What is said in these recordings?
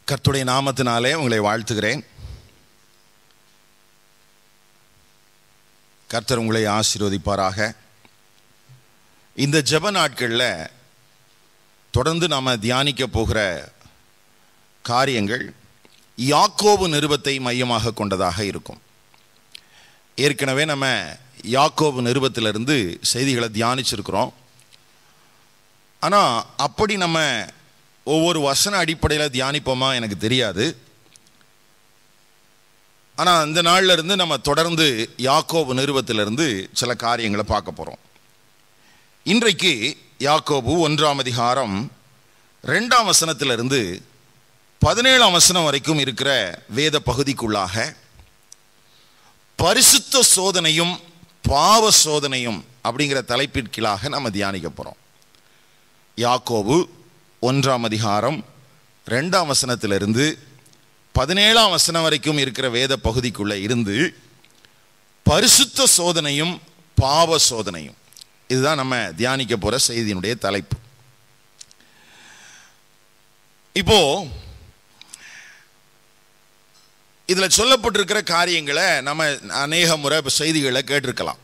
கர்த்துடைய நாமத்தினாலே உங்களை வாழ்த்துகிறேன் கர்த்தர் உங்களை ஆசீர்வதிப்பாராக இந்த ஜெப நாட்களில் தொடர்ந்து நாம் தியானிக்க போகிற காரியங்கள் யாக்கோபு நிருபத்தை மையமாக கொண்டதாக இருக்கும் ஏற்கனவே நம்ம யாக்கோபு நிருபத்திலிருந்து செய்திகளை தியானிச்சிருக்கிறோம் ஆனால் அப்படி நம்ம ஒவ்வொரு வசன அடிப்படையில் தியானிப்போமா எனக்கு தெரியாது ஆனால் இந்த நாள்ல இருந்து நம்ம தொடர்ந்து யாக்கோபு நிறுவத்திலிருந்து சில காரியங்களை பார்க்க போகிறோம் இன்றைக்கு யாக்கோபு ஒன்றாம் அதிகாரம் ரெண்டாம் வசனத்திலிருந்து பதினேழாம் வசனம் வரைக்கும் இருக்கிற வேத பகுதிக்குள்ளாக பரிசுத்த சோதனையும் பாவ சோதனையும் அப்படிங்கிற தலைப்பிற்கீழாக நம்ம தியானிக்க போகிறோம் யாக்கோபு ஒன்றாம் அதிகாரம் ரெண்டாம் வசனத்திலிருந்து பதினேழாம் வசனம் வரைக்கும் இருக்கிற வேத பகுதிக்குள்ள இருந்து பரிசுத்த சோதனையும் பாவ சோதனையும் இதுதான் நம்ம தியானிக்க போற செய்தியினுடைய தலைப்பு இப்போ இதுல சொல்லப்பட்டிருக்கிற காரியங்களை நம்ம அநேக முறை செய்திகளை கேட்டிருக்கலாம்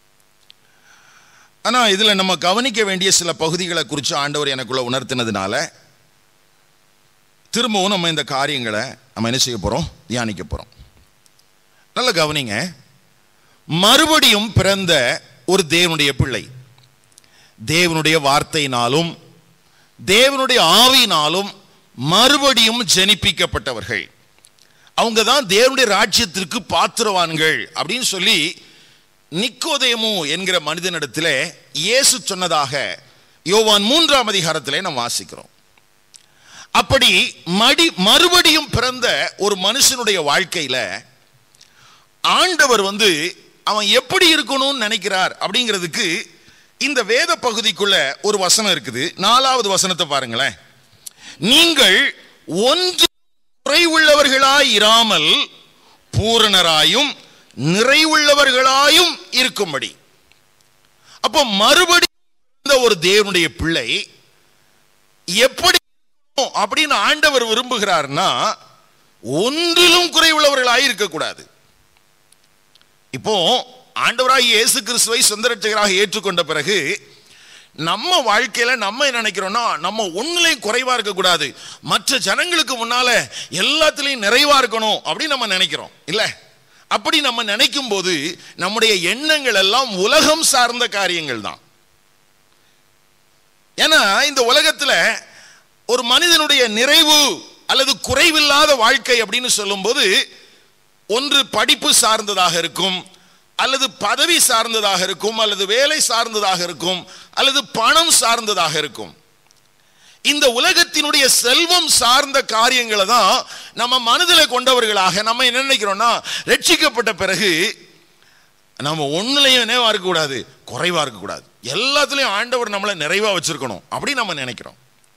ஆனா இதுல நம்ம கவனிக்க வேண்டிய சில பகுதிகளை குறித்து ஆண்டவர் எனக்குள்ள உணர்த்தினதுனால திரும்பவும் நம்ம இந்த காரியங்களை நம்ம என்ன செய்ய போறோம் தியானிக்க போறோம் நல்ல கவனிங்க மறுபடியும் பிறந்த ஒரு தேவனுடைய பிள்ளை தேவனுடைய வார்த்தையினாலும் தேவனுடைய ஆவியினாலும் மறுபடியும் ஜெனிப்பிக்கப்பட்டவர்கள் அவங்க தான் தேவனுடைய ராஜ்யத்திற்கு பாத்திரவான்கள் அப்படின்னு சொல்லி நிக்கோதேமு என்கிற மனிதனிடத்தில் இயேசு சொன்னதாக யோவான் மூன்றாம் அதிகாரத்திலே நாம் வாசிக்கிறோம் அப்படி மடி மறுபடியும் பிறந்த ஒரு மனுஷனுடைய வாழ்க்கையில ஆண்டவர் வந்து அவன் எப்படி இருக்கணும்னு நினைக்கிறார் அப்படிங்கிறதுக்கு இந்த வேத பகுதிக்குள்ள ஒரு வசனம் இருக்குது நாலாவது வசனத்தை பாருங்களேன் நீங்கள் ஒன்று குறைவுள்ளவர்களாய் இராமல் பூரணராயும் நிறைவுள்ளவர்களாயும் இருக்கும்படி அப்போ மறுபடியும் ஒரு தேவனுடைய பிள்ளை எப்படி அப்படின்னு ஆண்டவர் விரும்புகிறார்னா ஒன்றிலும் குறைவுள்ளவர்களாய் இருக்கக்கூடாது இப்போ ஆண்டவராக இயேசு கிறிஸ்துவை சொந்த ரட்சகராக ஏற்றுக்கொண்ட பிறகு நம்ம வாழ்க்கையில நம்ம என்ன நினைக்கிறோம்னா நம்ம ஒன்னுலையும் குறைவா இருக்கக்கூடாது மற்ற ஜனங்களுக்கு முன்னால எல்லாத்துலயும் நிறைவா இருக்கணும் அப்படின்னு நம்ம நினைக்கிறோம் இல்ல அப்படி நம்ம நினைக்கும் போது நம்முடைய எண்ணங்கள் எல்லாம் உலகம் சார்ந்த காரியங்கள் தான் ஏன்னா இந்த உலகத்துல ஒரு மனிதனுடைய நிறைவு அல்லது குறைவில்லாத வாழ்க்கை அப்படின்னு சொல்லும்போது ஒன்று படிப்பு சார்ந்ததாக இருக்கும் அல்லது பதவி சார்ந்ததாக இருக்கும் அல்லது வேலை சார்ந்ததாக இருக்கும் அல்லது பணம் சார்ந்ததாக இருக்கும் இந்த உலகத்தினுடைய செல்வம் சார்ந்த காரியங்களை தான் நம்ம மனதில் கொண்டவர்களாக நம்ம என்ன நினைக்கிறோம்னா ரட்சிக்கப்பட்ட பிறகு நம்ம ஒன்றுலையும் என்னவா இருக்கக்கூடாது குறைவா இருக்கக்கூடாது எல்லாத்துலேயும் ஆண்டவர் நம்மளை நிறைவா வச்சிருக்கணும் அப்படி நம்ம நினைக்கிறோம்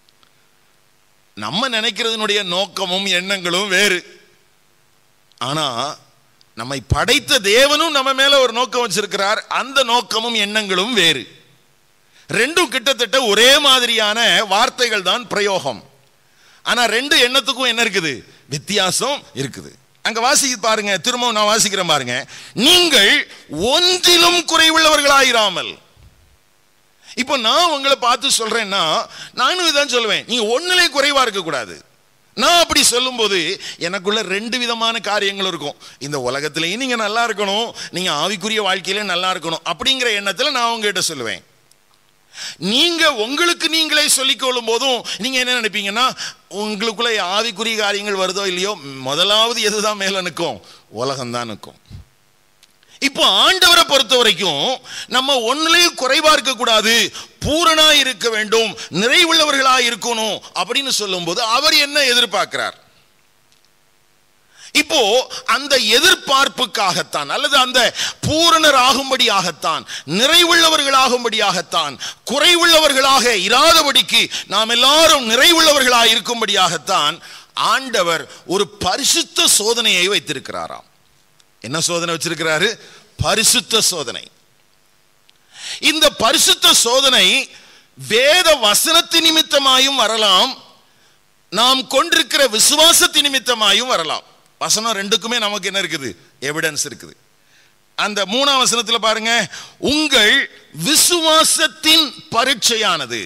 நம்ம நினைக்கிறதுனுடைய நோக்கமும் எண்ணங்களும் வேறு ஆனா நம்மை படைத்த தேவனும் நம்ம மேல ஒரு நோக்கம் வச்சிருக்கிறார் அந்த நோக்கமும் எண்ணங்களும் வேறு ரெண்டும் கிட்டத்தட்ட ஒரே மாதிரியான வார்த்தைகள் தான் பிரயோகம் ஆனா ரெண்டு எண்ணத்துக்கும் என்ன இருக்குது வித்தியாசம் இருக்குது அங்க வாசி பாருங்க திரும்பவும் நான் வாசிக்கிறேன் பாருங்க நீங்கள் ஒன்றிலும் குறைவுள்ளவர்களாயிராமல் இப்போ நான் உங்களை பார்த்து சொல்றேன்னா நானும் இதான் சொல்லுவேன் நீங்க ஒன்னுலே குறைவா இருக்க கூடாது நான் அப்படி சொல்லும்போது எனக்குள்ள ரெண்டு விதமான காரியங்கள் இருக்கும் இந்த உலகத்திலையும் நீங்க நல்லா இருக்கணும் நீங்க ஆவிக்குரிய வாழ்க்கையில நல்லா இருக்கணும் அப்படிங்கிற எண்ணத்துல நான் உங்ககிட்ட சொல்லுவேன் நீங்க உங்களுக்கு நீங்களே சொல்லிக் கொள்ளும் போதும் நீங்க என்ன நினைப்பீங்கன்னா உங்களுக்குள்ள ஆவிக்குரிய காரியங்கள் வருதோ இல்லையோ முதலாவது எதுதான் மேல நிற்கும் உலகம் தான் நிற்கும் இப்போ ஆண்டவரை பொறுத்த வரைக்கும் நம்ம ஒன்னுலயும் குறைவா இருக்க கூடாது பூரணா இருக்க வேண்டும் நிறைவுள்ளவர்களா இருக்கணும் அப்படின்னு சொல்லும்போது அவர் என்ன எதிர்பார்க்கிறார் இப்போ அந்த எதிர்பார்ப்புக்காகத்தான் அல்லது அந்த பூரணர் ஆகும்படியாகத்தான் நிறைவுள்ளவர்களாகும்படியாகத்தான் குறைவுள்ளவர்களாக இராதபடிக்கு நாம் எல்லாரும் நிறைவுள்ளவர்களாக இருக்கும்படியாகத்தான் ஆண்டவர் ஒரு பரிசுத்த சோதனையை வைத்திருக்கிறாராம் என்ன சோதனை வச்சிருக்கிறாரு பரிசுத்த சோதனை இந்த பரிசுத்த சோதனை வேத வசனத்து நிமித்தமாயும் வரலாம் நாம் கொண்டிருக்கிற விசுவாசத்தின் நிமித்தமாயும் வரலாம் வசனம் ரெண்டுக்குமே நமக்கு என்ன இருக்குது எவிடன்ஸ் இருக்குது அந்த மூணாம் வசனத்துல பாருங்க உங்கள் விசுவாசத்தின் பரீட்சையானது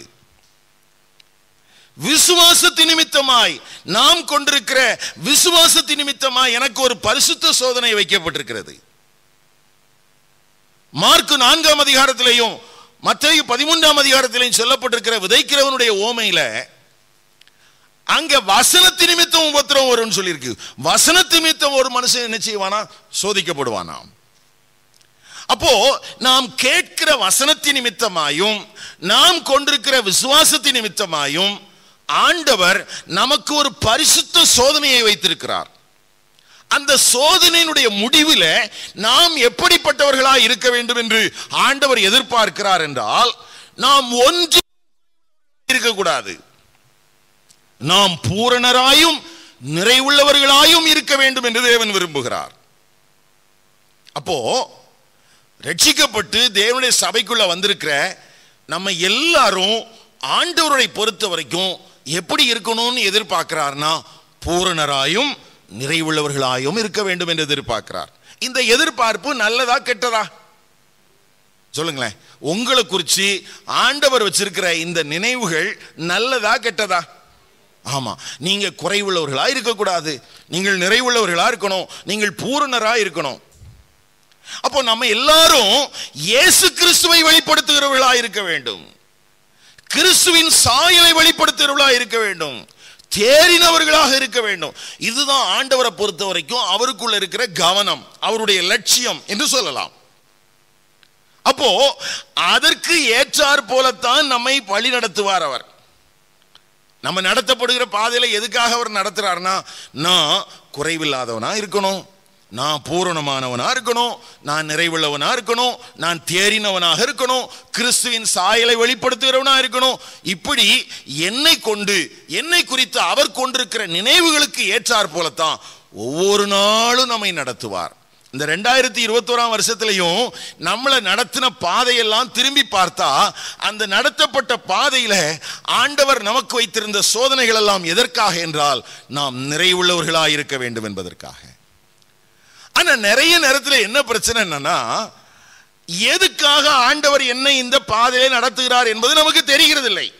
விசுவாசத்தின் நிமித்தமாய் நாம் கொண்டிருக்கிற விசுவாசத்தின் நிமித்தமாய் எனக்கு ஒரு பரிசுத்த சோதனை வைக்கப்பட்டிருக்கிறது மார்க்கு நான்காம் அதிகாரத்திலையும் மத்திய பதிமூன்றாம் அதிகாரத்திலையும் சொல்லப்பட்டிருக்கிற விதைக்கிறவனுடைய ஓமையில அங்க வசனத்து நிமித்தம் உபத்திரம் வரும்னு சொல்லியிருக்கு வசனத்து நிமித்தம் ஒரு மனுஷன் என்ன செய்வானா சோதிக்கப்படுவானாம் அப்போ நாம் கேட்கிற வசனத்தின் நிமித்தமாயும் நாம் கொண்டிருக்கிற விசுவாசத்தின் நிமித்தமாயும் ஆண்டவர் நமக்கு ஒரு பரிசுத்த சோதனையை வைத்திருக்கிறார் அந்த சோதனையினுடைய முடிவில் நாம் எப்படிப்பட்டவர்களாய் இருக்க வேண்டும் என்று ஆண்டவர் எதிர்பார்க்கிறார் என்றால் நாம் ஒன்று இருக்கக்கூடாது நாம் பூரணராயும் நிறைவுள்ளவர்களாயும் இருக்க வேண்டும் என்று தேவன் விரும்புகிறார் அப்போ ரட்சிக்கப்பட்டு தேவனுடைய சபைக்குள்ள வந்திருக்கிற நம்ம எல்லாரும் ஆண்டவரை பொறுத்த வரைக்கும் எப்படி இருக்கணும்னு எதிர்பார்க்கிறார்னா பூரணராயும் நிறைவுள்ளவர்களாயும் இருக்க வேண்டும் என்று எதிர்பார்க்கிறார் இந்த எதிர்பார்ப்பு நல்லதா கெட்டதா சொல்லுங்களேன் உங்களை குறித்து ஆண்டவர் வச்சிருக்கிற இந்த நினைவுகள் நல்லதா கெட்டதா ஆமா நீங்க குறைவுள்ளவர்களா இருக்கக்கூடாது நீங்கள் நிறைவுள்ளவர்களா இருக்கணும் நீங்கள் பூரணரா இருக்கணும் அப்போ நம்ம எல்லாரும் இயேசு கிறிஸ்துவை வெளிப்படுத்துகிறவர்களா இருக்க வேண்டும் கிறிஸ்துவின் சாயலை வெளிப்படுத்துகிறவர்களா இருக்க வேண்டும் தேறினவர்களாக இருக்க வேண்டும் இதுதான் ஆண்டவரை பொறுத்த வரைக்கும் அவருக்குள்ள இருக்கிற கவனம் அவருடைய லட்சியம் என்று சொல்லலாம் அப்போ அதற்கு ஏற்றார் போலத்தான் நம்மை வழி நடத்துவார் அவர் நம்ம நடத்தப்படுகிற பாதையில எதுக்காக அவர் நடத்துறாருன்னா நான் குறைவில்லாதவனா இருக்கணும் நான் பூரணமானவனா இருக்கணும் நான் நிறைவுள்ளவனா இருக்கணும் நான் தேறினவனாக இருக்கணும் கிறிஸ்துவின் சாயலை வெளிப்படுத்துகிறவனா இருக்கணும் இப்படி என்னை கொண்டு என்னை குறித்து அவர் கொண்டிருக்கிற நினைவுகளுக்கு ஏற்றார் போலத்தான் ஒவ்வொரு நாளும் நம்மை நடத்துவார் இந்த ரெண்டாயிரத்தி இருபத்தோராம் வருஷத்துலையும் நம்மளை நடத்தின பாதையெல்லாம் திரும்பி பார்த்தா அந்த நடத்தப்பட்ட பாதையில ஆண்டவர் நமக்கு வைத்திருந்த சோதனைகள் எல்லாம் எதற்காக என்றால் நாம் நிறைவுள்ளவர்களாக இருக்க வேண்டும் என்பதற்காக ஆனா நிறைய நேரத்தில் என்ன பிரச்சனை என்னன்னா எதுக்காக ஆண்டவர் என்னை இந்த பாதையில நடத்துகிறார் என்பது நமக்கு தெரிகிறது இல்லை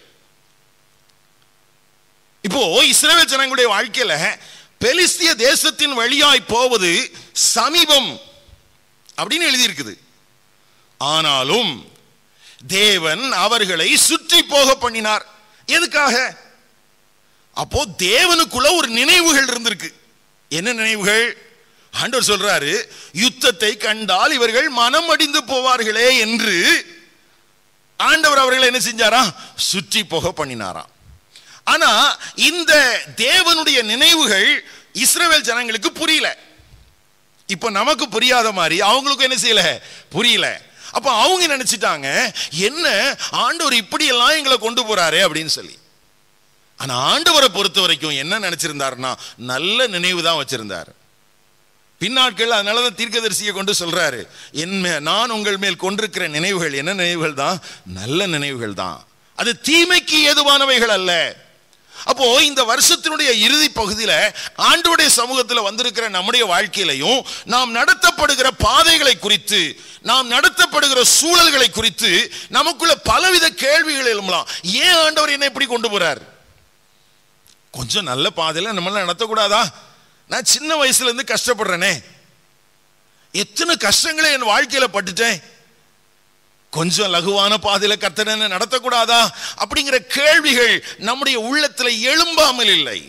இப்போ இஸ்ரேல் ஜனங்களுடைய வாழ்க்கையில பெலிஸ்திய தேசத்தின் வழியாய் போவது சமீபம் அப்படின்னு எழுதியிருக்குது ஆனாலும் தேவன் அவர்களை சுற்றி போக பண்ணினார் எதுக்காக அப்போ தேவனுக்குள்ள ஒரு நினைவுகள் இருந்திருக்கு என்ன நினைவுகள் ஆண்டவர் சொல்றாரு யுத்தத்தை கண்டால் இவர்கள் மனம் அடிந்து போவார்களே என்று ஆண்டவர் அவர்களை என்ன செஞ்சாரா சுற்றி போக பண்ணினாராம் ஆனா இந்த தேவனுடைய நினைவுகள் இஸ்ரவேல் ஜனங்களுக்கு புரியல இப்ப நமக்கு புரியாத மாதிரி அவங்களுக்கு என்ன செய்யல புரியல அப்ப அவங்க நினைச்சிட்டாங்க என்ன ஆண்டவர் இப்படி எல்லாம் எங்களை கொண்டு போறாரு அப்படின்னு சொல்லி ஆனா ஆண்டவரை பொறுத்த வரைக்கும் என்ன நினைச்சிருந்தாருன்னா நல்ல நினைவு தான் வச்சிருந்தாரு பின்னாட்கள் அதனாலதான் தீர்க்கதரிசியை கொண்டு சொல்றாரு என் மே- நான் உங்கள் மேல் கொண்டிருக்கிற நினைவுகள் என்ன நினைவுகள் தான் நல்ல நினைவுகள் தான் அது தீமைக்கு ஏதுவானவைகள் அல்ல அப்போ இந்த வருஷத்தினுடைய இறுதி பகுதியில ஆண்டோடைய சமூகத்தில் வந்திருக்கிற நம்முடைய வாழ்க்கையிலையும் நாம் நடத்தப்படுகிற பாதைகளை குறித்து நாம் நடத்தப்படுகிற சூழல்களை குறித்து நமக்குள்ள பலவித கேள்விகள் எழும்பலாம் ஏன் ஆண்டவர் என்ன இப்படி கொண்டு போறார் கொஞ்சம் நல்ல பாதையில நம்மளால நடத்தக்கூடாதா நான் சின்ன வயசுல இருந்து கஷ்டப்படுறேனே எத்தனை கஷ்டங்களை என் வாழ்க்கையில பட்டுட்டேன் கொஞ்சம் லகுவான பாதையில கத்தனை நடத்தக்கூடாதா அப்படிங்கிற கேள்விகள் நம்முடைய உள்ளத்துல எழும்பாமல் இல்லை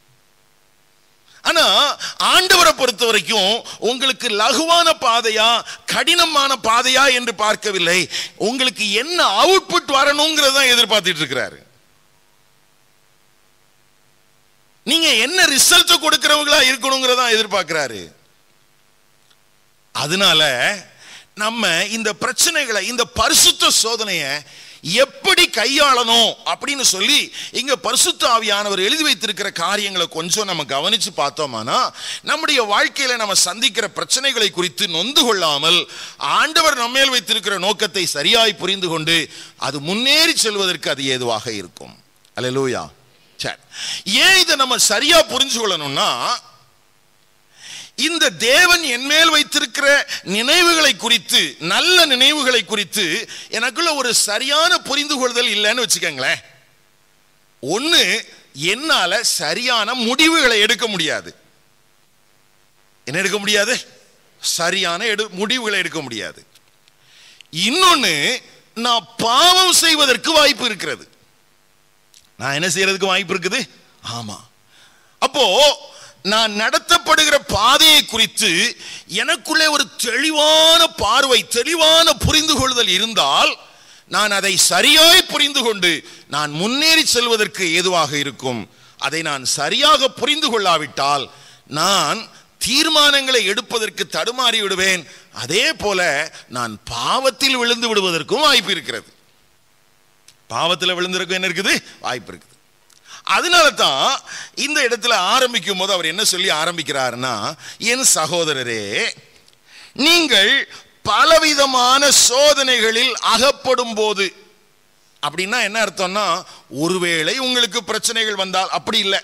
ஆனா ஆண்டவரை பொறுத்த வரைக்கும் உங்களுக்கு லகுவான பாதையா கடினமான பாதையா என்று பார்க்கவில்லை உங்களுக்கு என்ன அவுட்புட் வரணுங்கிறத தான் எதிர்பார்த்துட்டு இருக்கிறாரு நீங்க என்ன ரிசல்ட் கொடுக்கிறவங்களா இருக்கணுங்கிறதா எதிர்பார்க்கிறாரு அதனால நம்ம இந்த பிரச்சனைகளை இந்த பரிசுத்த சோதனையை எப்படி கையாளணும் அப்படின்னு சொல்லி இங்க பரிசுத்த ஆவியானவர் எழுதி வைத்திருக்கிற காரியங்களை கொஞ்சம் நம்ம கவனிச்சு பார்த்தோமானா நம்முடைய வாழ்க்கையில நம்ம சந்திக்கிற பிரச்சனைகளை குறித்து நொந்து கொள்ளாமல் ஆண்டவர் நம்மேல் வைத்திருக்கிற நோக்கத்தை சரியாய் புரிந்து கொண்டு அது முன்னேறி செல்வதற்கு அது ஏதுவாக இருக்கும் அல்லேலூயா சரி ஏன் இதை நம்ம சரியா புரிஞ்சு கொள்ளணும்னா இந்த தேவன் என் மேல் வைத்திருக்கிற நினைவுகளை குறித்து நல்ல நினைவுகளை குறித்து எனக்குள்ள ஒரு சரியான புரிந்து கொள்தல் இல்லைன்னு வச்சுக்கோங்களேன் ஒண்ணு என்னால சரியான முடிவுகளை எடுக்க முடியாது என்ன எடுக்க முடியாது சரியான எடு முடிவுகளை எடுக்க முடியாது இன்னொன்னு நான் பாவம் செய்வதற்கு வாய்ப்பு இருக்கிறது நான் என்ன செய்யறதுக்கு வாய்ப்பு இருக்குது ஆமா அப்போ நான் நடத்தப்படுகிற பாதையை குறித்து எனக்குள்ளே ஒரு தெளிவான பார்வை தெளிவான புரிந்து கொள்ளுதல் இருந்தால் நான் அதை சரியாய் புரிந்து கொண்டு நான் முன்னேறி செல்வதற்கு ஏதுவாக இருக்கும் அதை நான் சரியாக புரிந்து கொள்ளாவிட்டால் நான் தீர்மானங்களை எடுப்பதற்கு தடுமாறி விடுவேன் அதே போல நான் பாவத்தில் விழுந்து விடுவதற்கும் வாய்ப்பு இருக்கிறது பாவத்தில் விழுந்திருக்கும் என்ன இருக்குது வாய்ப்பு இருக்குது அதனால தான் இந்த இடத்துல ஆரம்பிக்கும் போது அவர் என்ன சொல்லி ஆரம்பிக்கிறாருன்னா என் சகோதரரே நீங்கள் பலவிதமான சோதனைகளில் அகப்படும் போது அப்படின்னா என்ன அர்த்தம்னா ஒருவேளை உங்களுக்கு பிரச்சனைகள் வந்தால் அப்படி இல்லை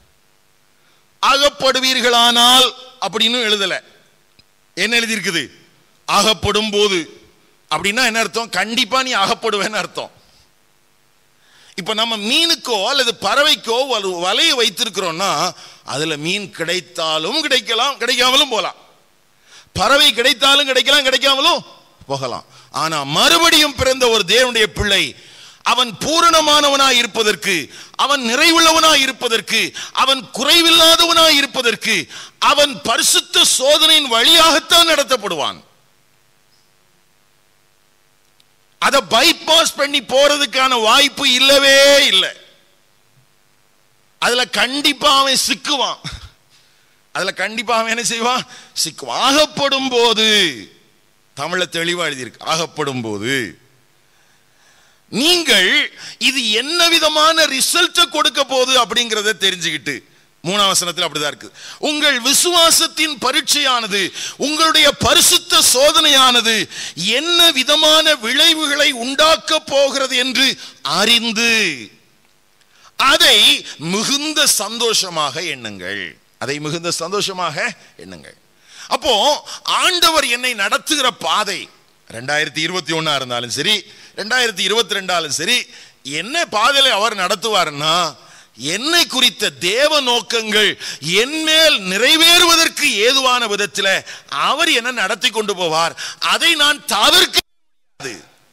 அகப்படுவீர்களானால் அப்படின்னு எழுதல என்ன எழுதியிருக்குது அகப்படும் போது அப்படின்னா என்ன அர்த்தம் கண்டிப்பா நீ அகப்படுவேன்னு அர்த்தம் இப்ப நம்ம மீனுக்கோ அல்லது பறவைக்கோ ஒரு வலையை வைத்திருக்கிறோம்னா அதுல மீன் கிடைத்தாலும் கிடைக்கலாம் கிடைக்காமலும் போலாம் பறவை கிடைத்தாலும் கிடைக்கலாம் கிடைக்காமலும் போகலாம் ஆனா மறுபடியும் பிறந்த ஒரு தேவனுடைய பிள்ளை அவன் பூரணமானவனாய் இருப்பதற்கு அவன் நிறைவுள்ளவனாய் இருப்பதற்கு அவன் குறைவில்லாதவனாய் இருப்பதற்கு அவன் பரிசுத்த சோதனையின் வழியாகத்தான் நடத்தப்படுவான் அதை பைபாஸ் பண்ணி போறதுக்கான வாய்ப்பு இல்லவே இல்லை அதுல கண்டிப்பா அவன் சிக்குவான் அதுல கண்டிப்பா அவன் என்ன செய்வான் சிக்குவான் ஆகப்படும் போது தமிழ தெளிவா எழுதியிருக்கு ஆகப்படும் போது நீங்கள் இது என்ன விதமான ரிசல்ட்டை கொடுக்க போகுது அப்படிங்கிறத தெரிஞ்சுக்கிட்டு மூணாம் வசனத்தில் அப்படிதான் இருக்கு உங்கள் விசுவாசத்தின் பரீட்சையானது உங்களுடைய பரிசுத்த சோதனையானது என்ன விதமான விளைவுகளை உண்டாக்க போகிறது என்று அறிந்து அதை மிகுந்த சந்தோஷமாக எண்ணுங்கள் அதை மிகுந்த சந்தோஷமாக எண்ணுங்கள் அப்போ ஆண்டவர் என்னை நடத்துகிற பாதை ரெண்டாயிரத்தி இருபத்தி ஒன்னா இருந்தாலும் சரி ரெண்டாயிரத்தி இருபத்தி ரெண்டாலும் சரி என்ன பாதையில அவர் நடத்துவார்னா என்னை குறித்த தேவ நோக்கங்கள் என்மேல் நிறைவேறுவதற்கு ஏதுவான விதத்தில் அவர் என்ன நடத்தி கொண்டு போவார் அதை நான் தவிர்க்க முடியாது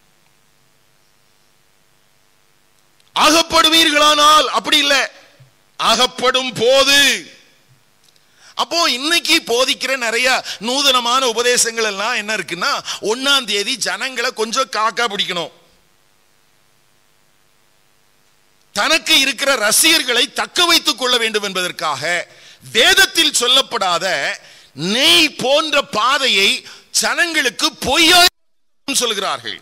ஆகப்படுவீர்களானால் அப்படி இல்லை ஆகப்படும் போது அப்போ இன்னைக்கு போதிக்கிற நிறைய நூதனமான உபதேசங்கள் எல்லாம் என்ன இருக்குன்னா ஒன்னாம் தேதி ஜனங்களை கொஞ்சம் காக்கா பிடிக்கணும் தனக்கு இருக்கிற ரசிகர்களை தக்க வைத்துக் கொள்ள வேண்டும் என்பதற்காக வேதத்தில் சொல்லப்படாத நெய் போன்ற பாதையை ஜனங்களுக்கு பொய்யாய் சொல்கிறார்கள்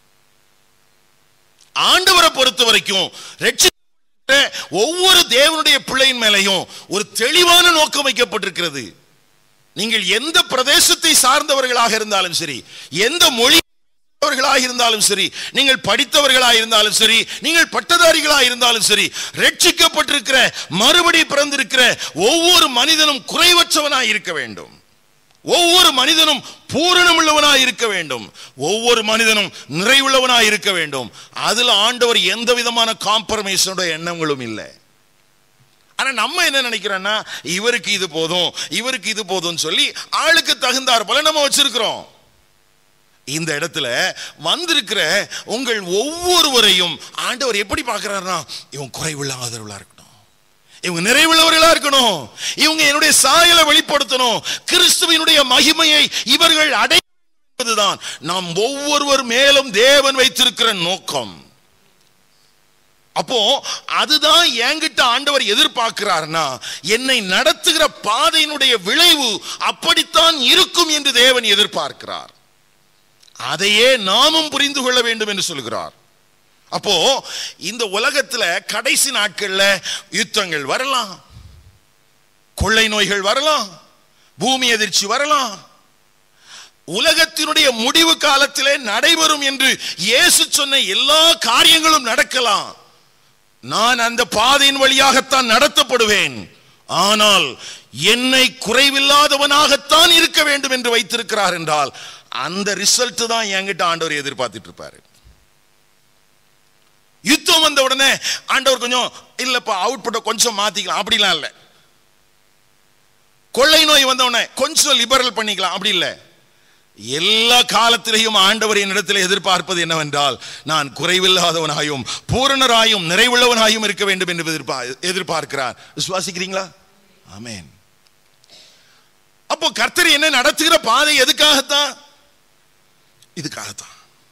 ஆண்டவரை பொறுத்த வரைக்கும் ஒவ்வொரு தேவனுடைய பிள்ளையின் மேலையும் ஒரு தெளிவான நோக்கம் வைக்கப்பட்டிருக்கிறது நீங்கள் எந்த பிரதேசத்தை சார்ந்தவர்களாக இருந்தாலும் சரி எந்த மொழி அவர்களாக இருந்தாலும் சரி நீங்கள் படித்தவர்களாக இருந்தாலும் சரி நீங்கள் பட்டதாரிகளாக இருந்தாலும் சரி ரட்சிக்கப்பட்டிருக்கிற மறுபடி பிறந்திருக்கிற ஒவ்வொரு மனிதனும் குறைவற்றவனாய் இருக்க வேண்டும் ஒவ்வொரு மனிதனும் பூரணமுள்ளவனாய் இருக்க வேண்டும் ஒவ்வொரு மனிதனும் நிறைவுள்ளவனாய் இருக்க வேண்டும் அதுல ஆண்டவர் எந்த விதமான காம்ப்ரமைஸோட எண்ணங்களும் இல்லை ஆனா நம்ம என்ன நினைக்கிறோம்னா இவருக்கு இது போதும் இவருக்கு இது போதும் சொல்லி ஆளுக்கு தகுந்தார் போல நம்ம வச்சிருக்கிறோம் இந்த இடத்துல வந்திருக்கிற உங்கள் ஒவ்வொருவரையும் ஆண்டவர் எப்படி பார்க்கிறாருன்னா இவன் குறைவில்லாதவர்களா இருக்கணும் இவங்க நிறைவுள்ளவர்களா இருக்கணும் இவங்க என்னுடைய சாயலை வெளிப்படுத்தணும் கிறிஸ்துவினுடைய மகிமையை இவர்கள் அடைவதுதான் நாம் ஒவ்வொருவர் மேலும் தேவன் வைத்திருக்கிற நோக்கம் அப்போ அதுதான் என்கிட்ட ஆண்டவர் எதிர்பார்க்கிறார்னா என்னை நடத்துகிற பாதையினுடைய விளைவு அப்படித்தான் இருக்கும் என்று தேவன் எதிர்பார்க்கிறார் அதையே நாமும் புரிந்து கொள்ள வேண்டும் என்று சொல்கிறார் அப்போ இந்த உலகத்துல கடைசி நாட்கள்ல யுத்தங்கள் வரலாம் கொள்ளை நோய்கள் வரலாம் பூமி எதிர்ச்சி வரலாம் உலகத்தினுடைய முடிவு காலத்திலே நடைபெறும் என்று இயேசு சொன்ன எல்லா காரியங்களும் நடக்கலாம் நான் அந்த பாதையின் வழியாகத்தான் நடத்தப்படுவேன் ஆனால் என்னை குறைவில்லாதவனாகத்தான் இருக்க வேண்டும் என்று வைத்திருக்கிறார் என்றால் அந்த ரிசல்ட் தான் என்கிட்ட ஆண்டவர் எதிர்பார்த்துட்டு இருப்பாரு யுத்தம் வந்த உடனே ஆண்டவர் கொஞ்சம் இல்லப்பா அவுட்புட்டை கொஞ்சம் மாத்திக்கலாம் அப்படிலாம் இல்லை கொள்ளை நோய் வந்த உடனே கொஞ்சம் லிபரல் பண்ணிக்கலாம் அப்படி இல்லை எல்லா காலத்திலேயும் ஆண்டவர் என்னிடத்தில் எதிர்பார்ப்பது என்னவென்றால் நான் குறைவில்லாதவனாயும் பூரணராயும் நிறைவுள்ளவனாயும் இருக்க வேண்டும் என்று எதிர்பா- எதிர்பார்க்கிறார் விசுவாசிக்கிறீங்களா ஆமென் அப்போ கர்த்தர் என்ன நடத்துகிற பாதை எதுக்காகத்தான் இதுக்காகத்தான்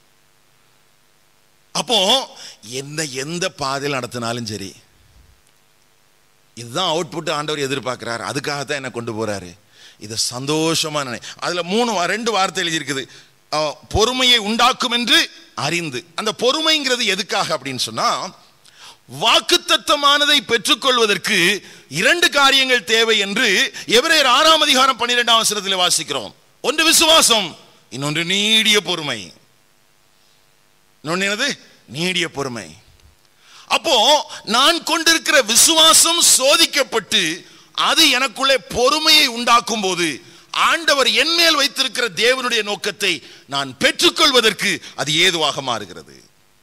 அப்போ என்ன எந்த பாதையில் நடத்தினாலும் சரி இதுதான் அவுட்புட் ஆண்டவர் எதிர்பார்க்கிறார் அதுக்காகத்தான் என்ன கொண்டு போறாரு இதை சந்தோஷமா நினை அதுல மூணு வா- ரெண்டு வார்த்தை எழுதியிருக்குது அஹ், பொறுமையை உண்டாக்கும் என்று அறிந்து அந்த பொறுமைங்கிறது எதுக்காக அப்படின்னு சொன்னா வாக்குத்தத்தமானதை பெற்றுக்கொள்வதற்கு இரண்டு காரியங்கள் தேவை என்று எபிரேயர் ஆறாம் அதிகாரம் பன்னிரெண்டாம் வசனத்தில் வாசிக்கிறோம் ஒன்று விசுவாசம் இன்னொன்று நீடிய பொறுமை இன்னொன்று என்னது நீடிய பொறுமை அப்போ நான் கொண்டிருக்கிற விசுவாசம் சோதிக்கப்பட்டு அது எனக்குள்ளே பொறுமையை உண்டாக்கும் போது ஆண்டவர் என் மேல் வைத்திருக்கிற தேவனுடைய நோக்கத்தை நான் பெற்றுக்கொள்வதற்கு அது ஏதுவாக மாறுகிறது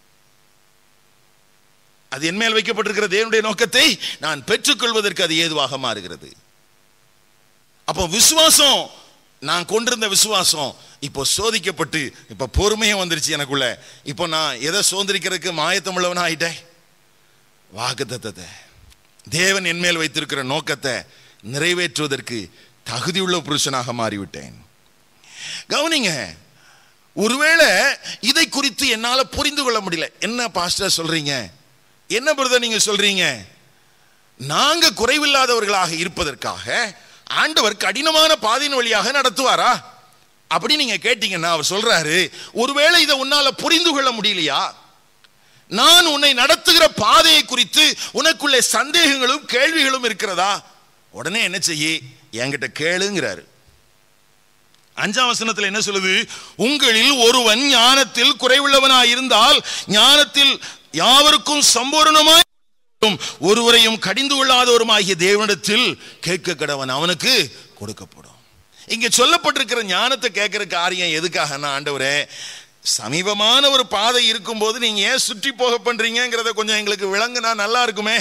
அது என் மேல் வைக்கப்பட்டிருக்கிற தேவனுடைய நோக்கத்தை நான் பெற்றுக்கொள்வதற்கு அது ஏதுவாக மாறுகிறது அப்போ விசுவாசம் நான் கொண்டிருந்த விசுவாசம் இப்போ சோதிக்கப்பட்டு இப்போ பொறுமையும் வந்துருச்சு எனக்குள்ள இப்போ நான் எதை சுதந்திரிக்கிறதுக்கு மாயத்தம் உள்ளவனா ஆயிட்டேன் வாக்குத்தத்தத்தை தேவன் என் மேல் வைத்திருக்கிற நோக்கத்தை நிறைவேற்றுவதற்கு தகுதியுள்ள புருஷனாக மாறிவிட்டேன் கவனிங்க ஒருவேளை இதை குறித்து என்னால புரிந்து கொள்ள முடியல என்ன பாஸ்டர் சொல்றீங்க என்ன பிரதர் நீங்க சொல்றீங்க நாங்க குறைவில்லாதவர்களாக இருப்பதற்காக ஆண்டவர் கடினமான பாதையின் வழியாக நடத்துவாரா அப்படி நீங்க கேட்டீங்கன்னா அவர் சொல்றாரு ஒருவேளை இதை உன்னால புரிந்து கொள்ள முடியலையா நான் உன்னை நடத்துகிற பாதையை குறித்து உனக்குள்ளே சந்தேகங்களும் கேள்விகளும் இருக்கிறதா உடனே என்ன செய்ய என்கிட்ட கேளுங்கிறாரு அஞ்சாம் வசனத்தில் என்ன சொல்லுது உங்களில் ஒருவன் ஞானத்தில் குறைவுள்ளவனாய் இருந்தால் ஞானத்தில் யாவருக்கும் சம்பூர்ணமாய் ஒருவரையும் கடிந்து கொள்ளாதவருமாகிய தேவனிடத்தில் கேட்க கடவன் அவனுக்கு கொடுக்கப்படும் இங்க சொல்லப்பட்டிருக்கிற ஞானத்தை கேட்கிற காரியம் எதுக்காகன்னா ஆண்டவரே சமீபமான ஒரு பாதை இருக்கும்போது நீங்க ஏன் சுற்றி போக பண்றீங்கிறத கொஞ்சம் எங்களுக்கு விளங்குனா நல்லா இருக்குமே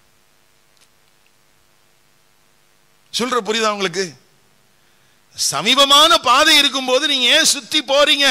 சொல்ற புரியுதா உங்களுக்கு சமீபமான பாதை இருக்கும்போது நீங்க ஏன் சுத்தி போறீங்க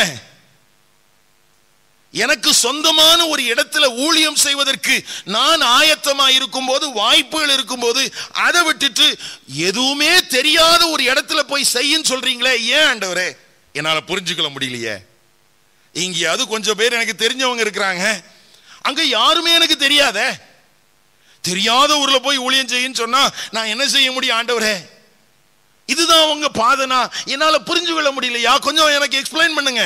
எனக்கு சொந்தமான ஒரு இடத்துல ஊழியம் செய்வதற்கு நான் ஆயத்தமா இருக்கும்போது வாய்ப்புகள் இருக்கும்போது அதை விட்டுட்டு எதுவுமே தெரியாத ஒரு இடத்துல போய் செய்யுன்னு சொல்றீங்களே ஏன் ஆண்டவரே என்னால புரிஞ்சுக்கொள்ள முடியலையே இங்கேயாவது கொஞ்சம் பேர் எனக்கு தெரிஞ்சவங்க இருக்கிறாங்க அங்க யாருமே எனக்கு தெரியாதே தெரியாத ஊர்ல போய் ஊழியம் செய்யுன்னு சொன்னா நான் என்ன செய்ய முடியும் ஆண்டவரே இதுதான் உங்க பாதனா என்னால புரிஞ்சு கொள்ள முடியலையா கொஞ்சம் எனக்கு எக்ஸ்பிளைன் பண்ணுங்க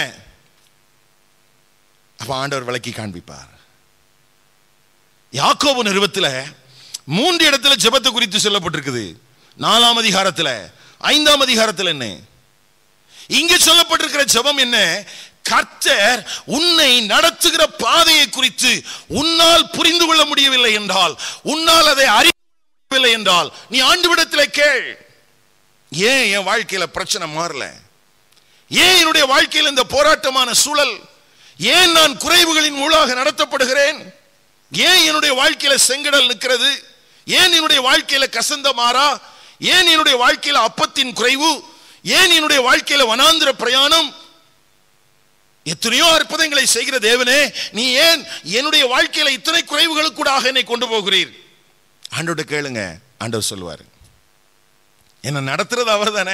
அப்ப ஆண்டவர் விளக்கி காண்பிப்பார் யாக்கோபு நிறுவத்துல மூன்று இடத்துல ஜெபத்தை குறித்து சொல்லப்பட்டிருக்குது நாலாம் அதிகாரத்துல ஐந்தாம் அதிகாரத்துல என்ன இங்க சொல்லப்பட்டிருக்கிற ஜெபம் என்ன கர்த்தர் உன்னை நடத்துகிற பாதையை குறித்து உன்னால் புரிந்து கொள்ள முடியவில்லை என்றால் உன்னால் அதை அறியவில்லை என்றால் நீ ஆண்டுவிடத்தில் கேள் ஏன் என் வாழ்க்கையில பிரச்சனை மாறல ஏன் என்னுடைய வாழ்க்கையில் இந்த போராட்டமான சூழல் ஏன் நான் குறைவுகளின் மூலாக நடத்தப்படுகிறேன் ஏன் என்னுடைய வாழ்க்கையில செங்கடல் நிற்கிறது ஏன் என்னுடைய வாழ்க்கையில கசந்த மாறா ஏன் என்னுடைய வாழ்க்கையில அப்பத்தின் குறைவு ஏன் என்னுடைய வாழ்க்கையில வனாந்திர பிரயாணம் எத்தனையோ அற்புதங்களை செய்கிற தேவனே நீ ஏன் என்னுடைய வாழ்க்கையில இத்தனை குறைவுகளுக்கூடாக என்னை கொண்டு போகிறீர் ஆண்டோட கேளுங்க ஆண்டவர் சொல்லுவார் என்ன நடத்துறது அவர் தானே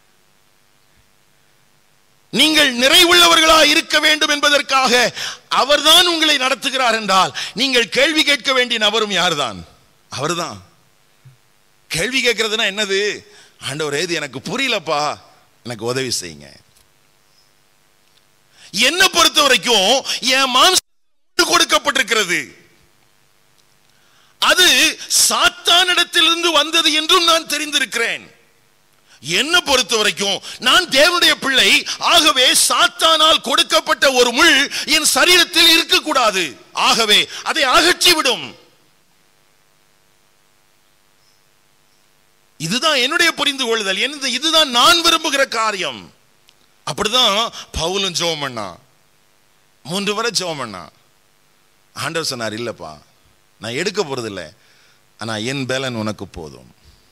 நீங்கள் நிறைவுள்ளவர்களா இருக்க வேண்டும் என்பதற்காக அவர்தான் உங்களை நடத்துகிறார் என்றால் நீங்கள் கேள்வி கேட்க வேண்டிய நபரும் யார்தான் அவர்தான் கேள்வி கேட்கறதுனா என்னது ஆண்டவரே இது எனக்கு புரியலப்பா எனக்கு உதவி செய்யுங்க என்ன பொறுத்த வரைக்கும் என் மாம்சம் கொடுக்கப்பட்டிருக்கிறது அது சாத்தானிடத்திலிருந்து வந்தது என்றும் நான் தெரிந்திருக்கிறேன் என்ன பொறுத்த வரைக்கும் நான் தேவனுடைய பிள்ளை ஆகவே சாத்தானால் கொடுக்கப்பட்ட ஒரு முள் என் சரீரத்தில் இருக்கக்கூடாது ஆகவே அதை அகற்றி விடும் இதுதான் என்னுடைய புரிந்து கொள்ளுதல் என்னது இதுதான் நான் விரும்புகிற காரியம் அப்படிதான் பவுலும் ஜெபம் பண்ணா மூன்று வரை ஜெபம் பண்ணா ஆண்டவர் சொன்னார் இல்லப்பா நான் எடுக்க போறதில்ல ஆனா என் பேலன் உனக்கு போதும்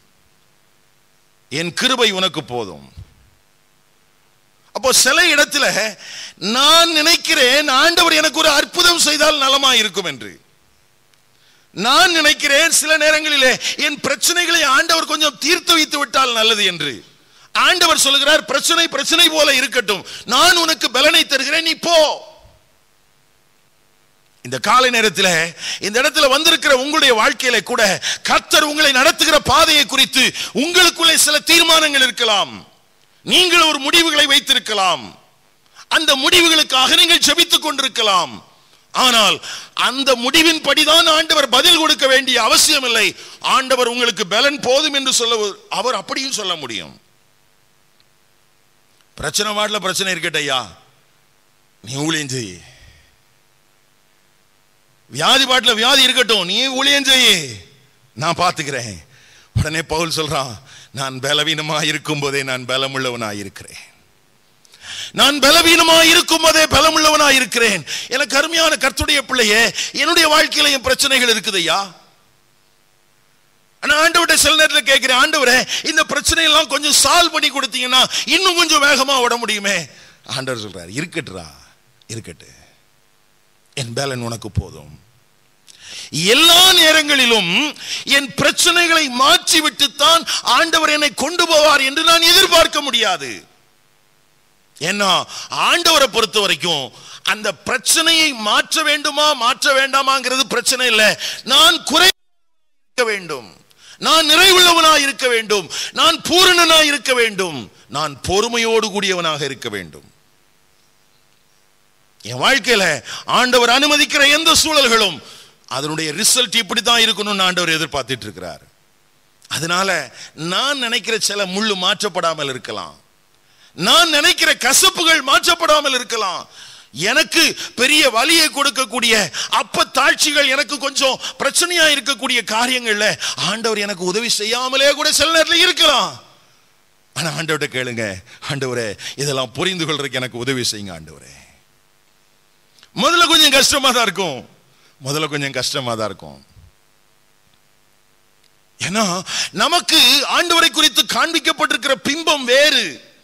என் கிருபை உனக்கு போதும் அப்போ சில இடத்துல நான் நினைக்கிறேன் ஆண்டவர் எனக்கு ஒரு அற்புதம் செய்தால் நலமா இருக்கும் என்று நான் நினைக்கிறேன் சில நேரங்களிலே என் பிரச்சனைகளை ஆண்டவர் கொஞ்சம் தீர்த்து வைத்து விட்டால் நல்லது என்று ஆண்டவர் சொல்லுகிறார் பிரச்சனை பிரச்சனை போல இருக்கட்டும் நான் உனக்கு பலனை தருகிறேன் நீ போ இந்த காலை நேரத்தில் இந்த இடத்துல வந்திருக்கிற உங்களுடைய வாழ்க்கையில கூட கர்த்தர் உங்களை நடத்துகிற பாதையை குறித்து உங்களுக்குள்ளே சில தீர்மானங்கள் இருக்கலாம் நீங்கள் ஒரு முடிவுகளை வைத்திருக்கலாம் அந்த முடிவுகளுக்காக நீங்கள் ஜெபித்துக் கொண்டிருக்கலாம் ஆனால் அந்த முடிவின் படிதான் ஆண்டவர் பதில் கொடுக்க வேண்டிய அவசியம் இல்லை ஆண்டவர் உங்களுக்கு பலன் போதும் என்று சொல்ல அவர் அப்படியும் சொல்ல முடியும் பிரச்சனை மாடல பிரச்சனை இருக்கட்ടെ ஐயா நீ ஊழியம் செய் வியாதி பாட்டுல வியாதி இருக்கட்டும் நீ ஊழியம் செய் நான் பார்த்துக்கிறேன் உடனே பவுல் சொல்றான் நான் பலவீனமா இருக்கும் போதே நான் பலமுள்ளவனா இருக்கிறேன் நான் பலவீனமா இருக்கும் போதே பலமுள்ளவனா இருக்கிறேன் எனக்கு அருமையான கர்த்துடைய பிள்ளையே என்னுடைய வாழ்க்கையில என் பிரச்சனைகள் இருக்குது ஐயா ஆனா ஆண்டவர்கிட்ட சில நேரத்தில் கேட்கிறேன் ஆண்டவரே இந்த பிரச்சனை எல்லாம் கொஞ்சம் சால்வ் பண்ணி கொடுத்தீங்கன்னா இன்னும் கொஞ்சம் வேகமா ஓட முடியுமே ஆண்டவர் சொல்றார் இருக்கட்டுறா இருக்கட்டு என் பேலன் உனக்கு போதும் எல்லா நேரங்களிலும் என் பிரச்சனைகளை மாற்றி விட்டுத்தான் ஆண்டவர் என்னை கொண்டு போவார் என்று நான் எதிர்பார்க்க முடியாது ஏன்னா ஆண்டவரை பொறுத்த வரைக்கும் அந்த பிரச்சனையை மாற்ற வேண்டுமா மாற்ற வேண்டாமாங்கிறது பிரச்சனை இல்லை நான் குறை இருக்க வேண்டும் நான் நிறைவுள்ளவனாய் இருக்க வேண்டும் நான் பூரணனாய் இருக்க வேண்டும் நான் பொறுமையோடு கூடியவனாக இருக்க வேண்டும் என் வாழ்க்கையில ஆண்டவர் அனுமதிக்கிற எந்த சூழல்களும் அதனுடைய ரிசல்ட் இப்படி தான் இருக்கணும்னு ஆண்டவர் எதிர்பார்த்துட்டு இருக்கிறார் அதனால நான் நினைக்கிற சில முள்ளு மாற்றப்படாமல் இருக்கலாம் நான் நினைக்கிற கசப்புகள் மாற்றப்படாமல் இருக்கலாம் எனக்கு பெரிய வலியை கொடுக்கக்கூடிய அப்ப தாட்சிகள் எனக்கு கொஞ்சம் பிரச்சனையா இருக்கக்கூடிய காரியங்கள்ல ஆண்டவர் எனக்கு உதவி செய்யாமலே கூட சில நேரத்தில் இருக்கலாம் ஆனா ஆண்டவர்கிட்ட கேளுங்க ஆண்டவரே இதெல்லாம் புரிந்து கொள்றதுக்கு எனக்கு உதவி செய்யுங்க ஆண்டவரே முதல்ல கொஞ்சம் கஷ்டமா தான் இருக்கும் முதல்ல கொஞ்சம் கஷ்டமா தான் இருக்கும் ஏன்னா நமக்கு ஆண்டவரை குறித்து காண்பிக்கப்பட்டிருக்கிற பிம்பம் வேறு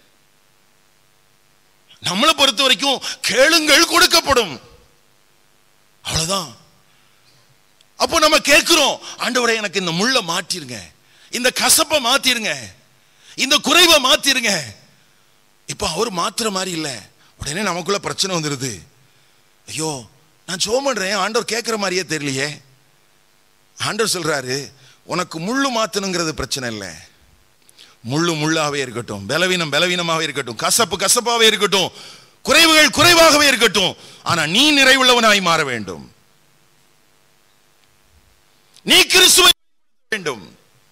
நம்மளை பொறுத்த வரைக்கும் கேளுங்கள் கொடுக்கப்படும் அவ்வளவுதான் அப்போ நம்ம கேட்கிறோம் ஆண்டவரை எனக்கு இந்த முள்ள மாத்திருங்க இந்த கசப்பை மாத்திருங்க இந்த குறைவை மாத்திருங்க இப்போ அவர் மாத்துற மாதிரி இல்லை உடனே நமக்குள்ள பிரச்சனை வந்துருது ஐயோ நான் ஜோம் பண்றேன் ஆண்டவர் கேட்குற மாதிரியே தெரியலையே ஆண்டவர் சொல்றாரு உனக்கு முள்ளு மாத்தணுங்கிறது பிரச்சனை இல்லை முள்ளு முள்ளாவே இருக்கட்டும் பலவீனம் பலவீனமாகவே இருக்கட்டும் கசப்பு கசப்பாகவே இருக்கட்டும் குறைவுகள் குறைவாகவே இருக்கட்டும் ஆனா நீ நிறைவுள்ளவனாய் மாற வேண்டும் நீ கிறிஸ்துவை வேண்டும்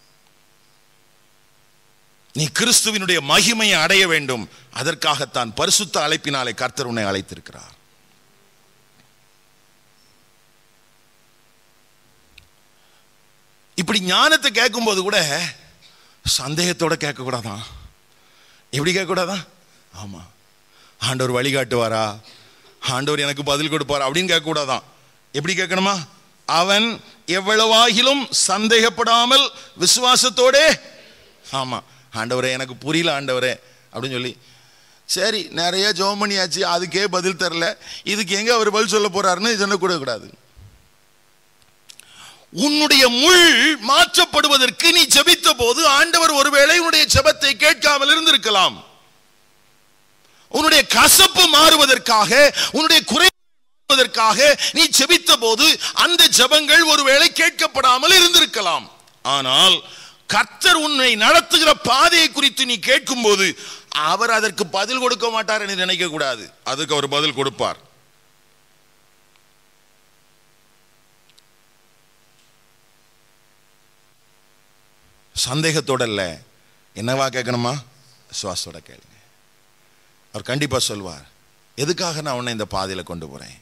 நீ கிறிஸ்துவினுடைய மகிமையை அடைய வேண்டும் அதற்காகத்தான் பரிசுத்த அழைப்பினாலே கர்த்தர் உன்னை அழைத்திருக்கிறார் இப்படி ஞானத்தை கேட்கும்போது கூட சந்தேகத்தோட கேட்கக்கூடாதான் எப்படி கேட்கக்கூடாதான் ஆமா ஆண்டவர் வழிகாட்டுவாரா ஆண்டவர் எனக்கு பதில் கொடுப்பாரா அப்படின்னு கேட்கக்கூடாதான் எப்படி கேட்கணுமா அவன் எவ்வளவாகிலும் சந்தேகப்படாமல் விசுவாசத்தோடே ஆமா ஆண்டவரே எனக்கு புரியல ஆண்டவரே அப்படின்னு சொல்லி சரி நிறைய ஜோம் பண்ணியாச்சு அதுக்கே பதில் தரல இதுக்கு எங்க அவர் பதில் சொல்ல போறாருன்னு சொல்லக்கூட கூடாது உன்னுடைய முள் மாற்றப்படுவதற்கு நீ ஜெபித்த போது ஆண்டவர் ஒருவேளை உன்னுடைய ஜெபத்தை கேட்காமல் இருந்திருக்கலாம் உன்னுடைய கசப்பு மாறுவதற்காக உன்னுடைய குறை மாறுவதற்காக நீ ஜெபித்த போது அந்த ஜெபங்கள் ஒருவேளை கேட்கப்படாமல் இருந்திருக்கலாம் ஆனால் கர்த்தர் உன்னை நடத்துகிற பாதையை குறித்து நீ கேட்கும் போது அவர் அதற்கு பதில் கொடுக்க மாட்டார் என்று நினைக்க கூடாது அதுக்கு அவர் பதில் கொடுப்பார் சந்தேகத்தோட இல்ல என்னவா கேட்கணுமா சுவாசத்தோட கேளுங்க அவர் கண்டிப்பா சொல்வார் எதுக்காக நான் உன்னை இந்த பாதையில கொண்டு போறேன்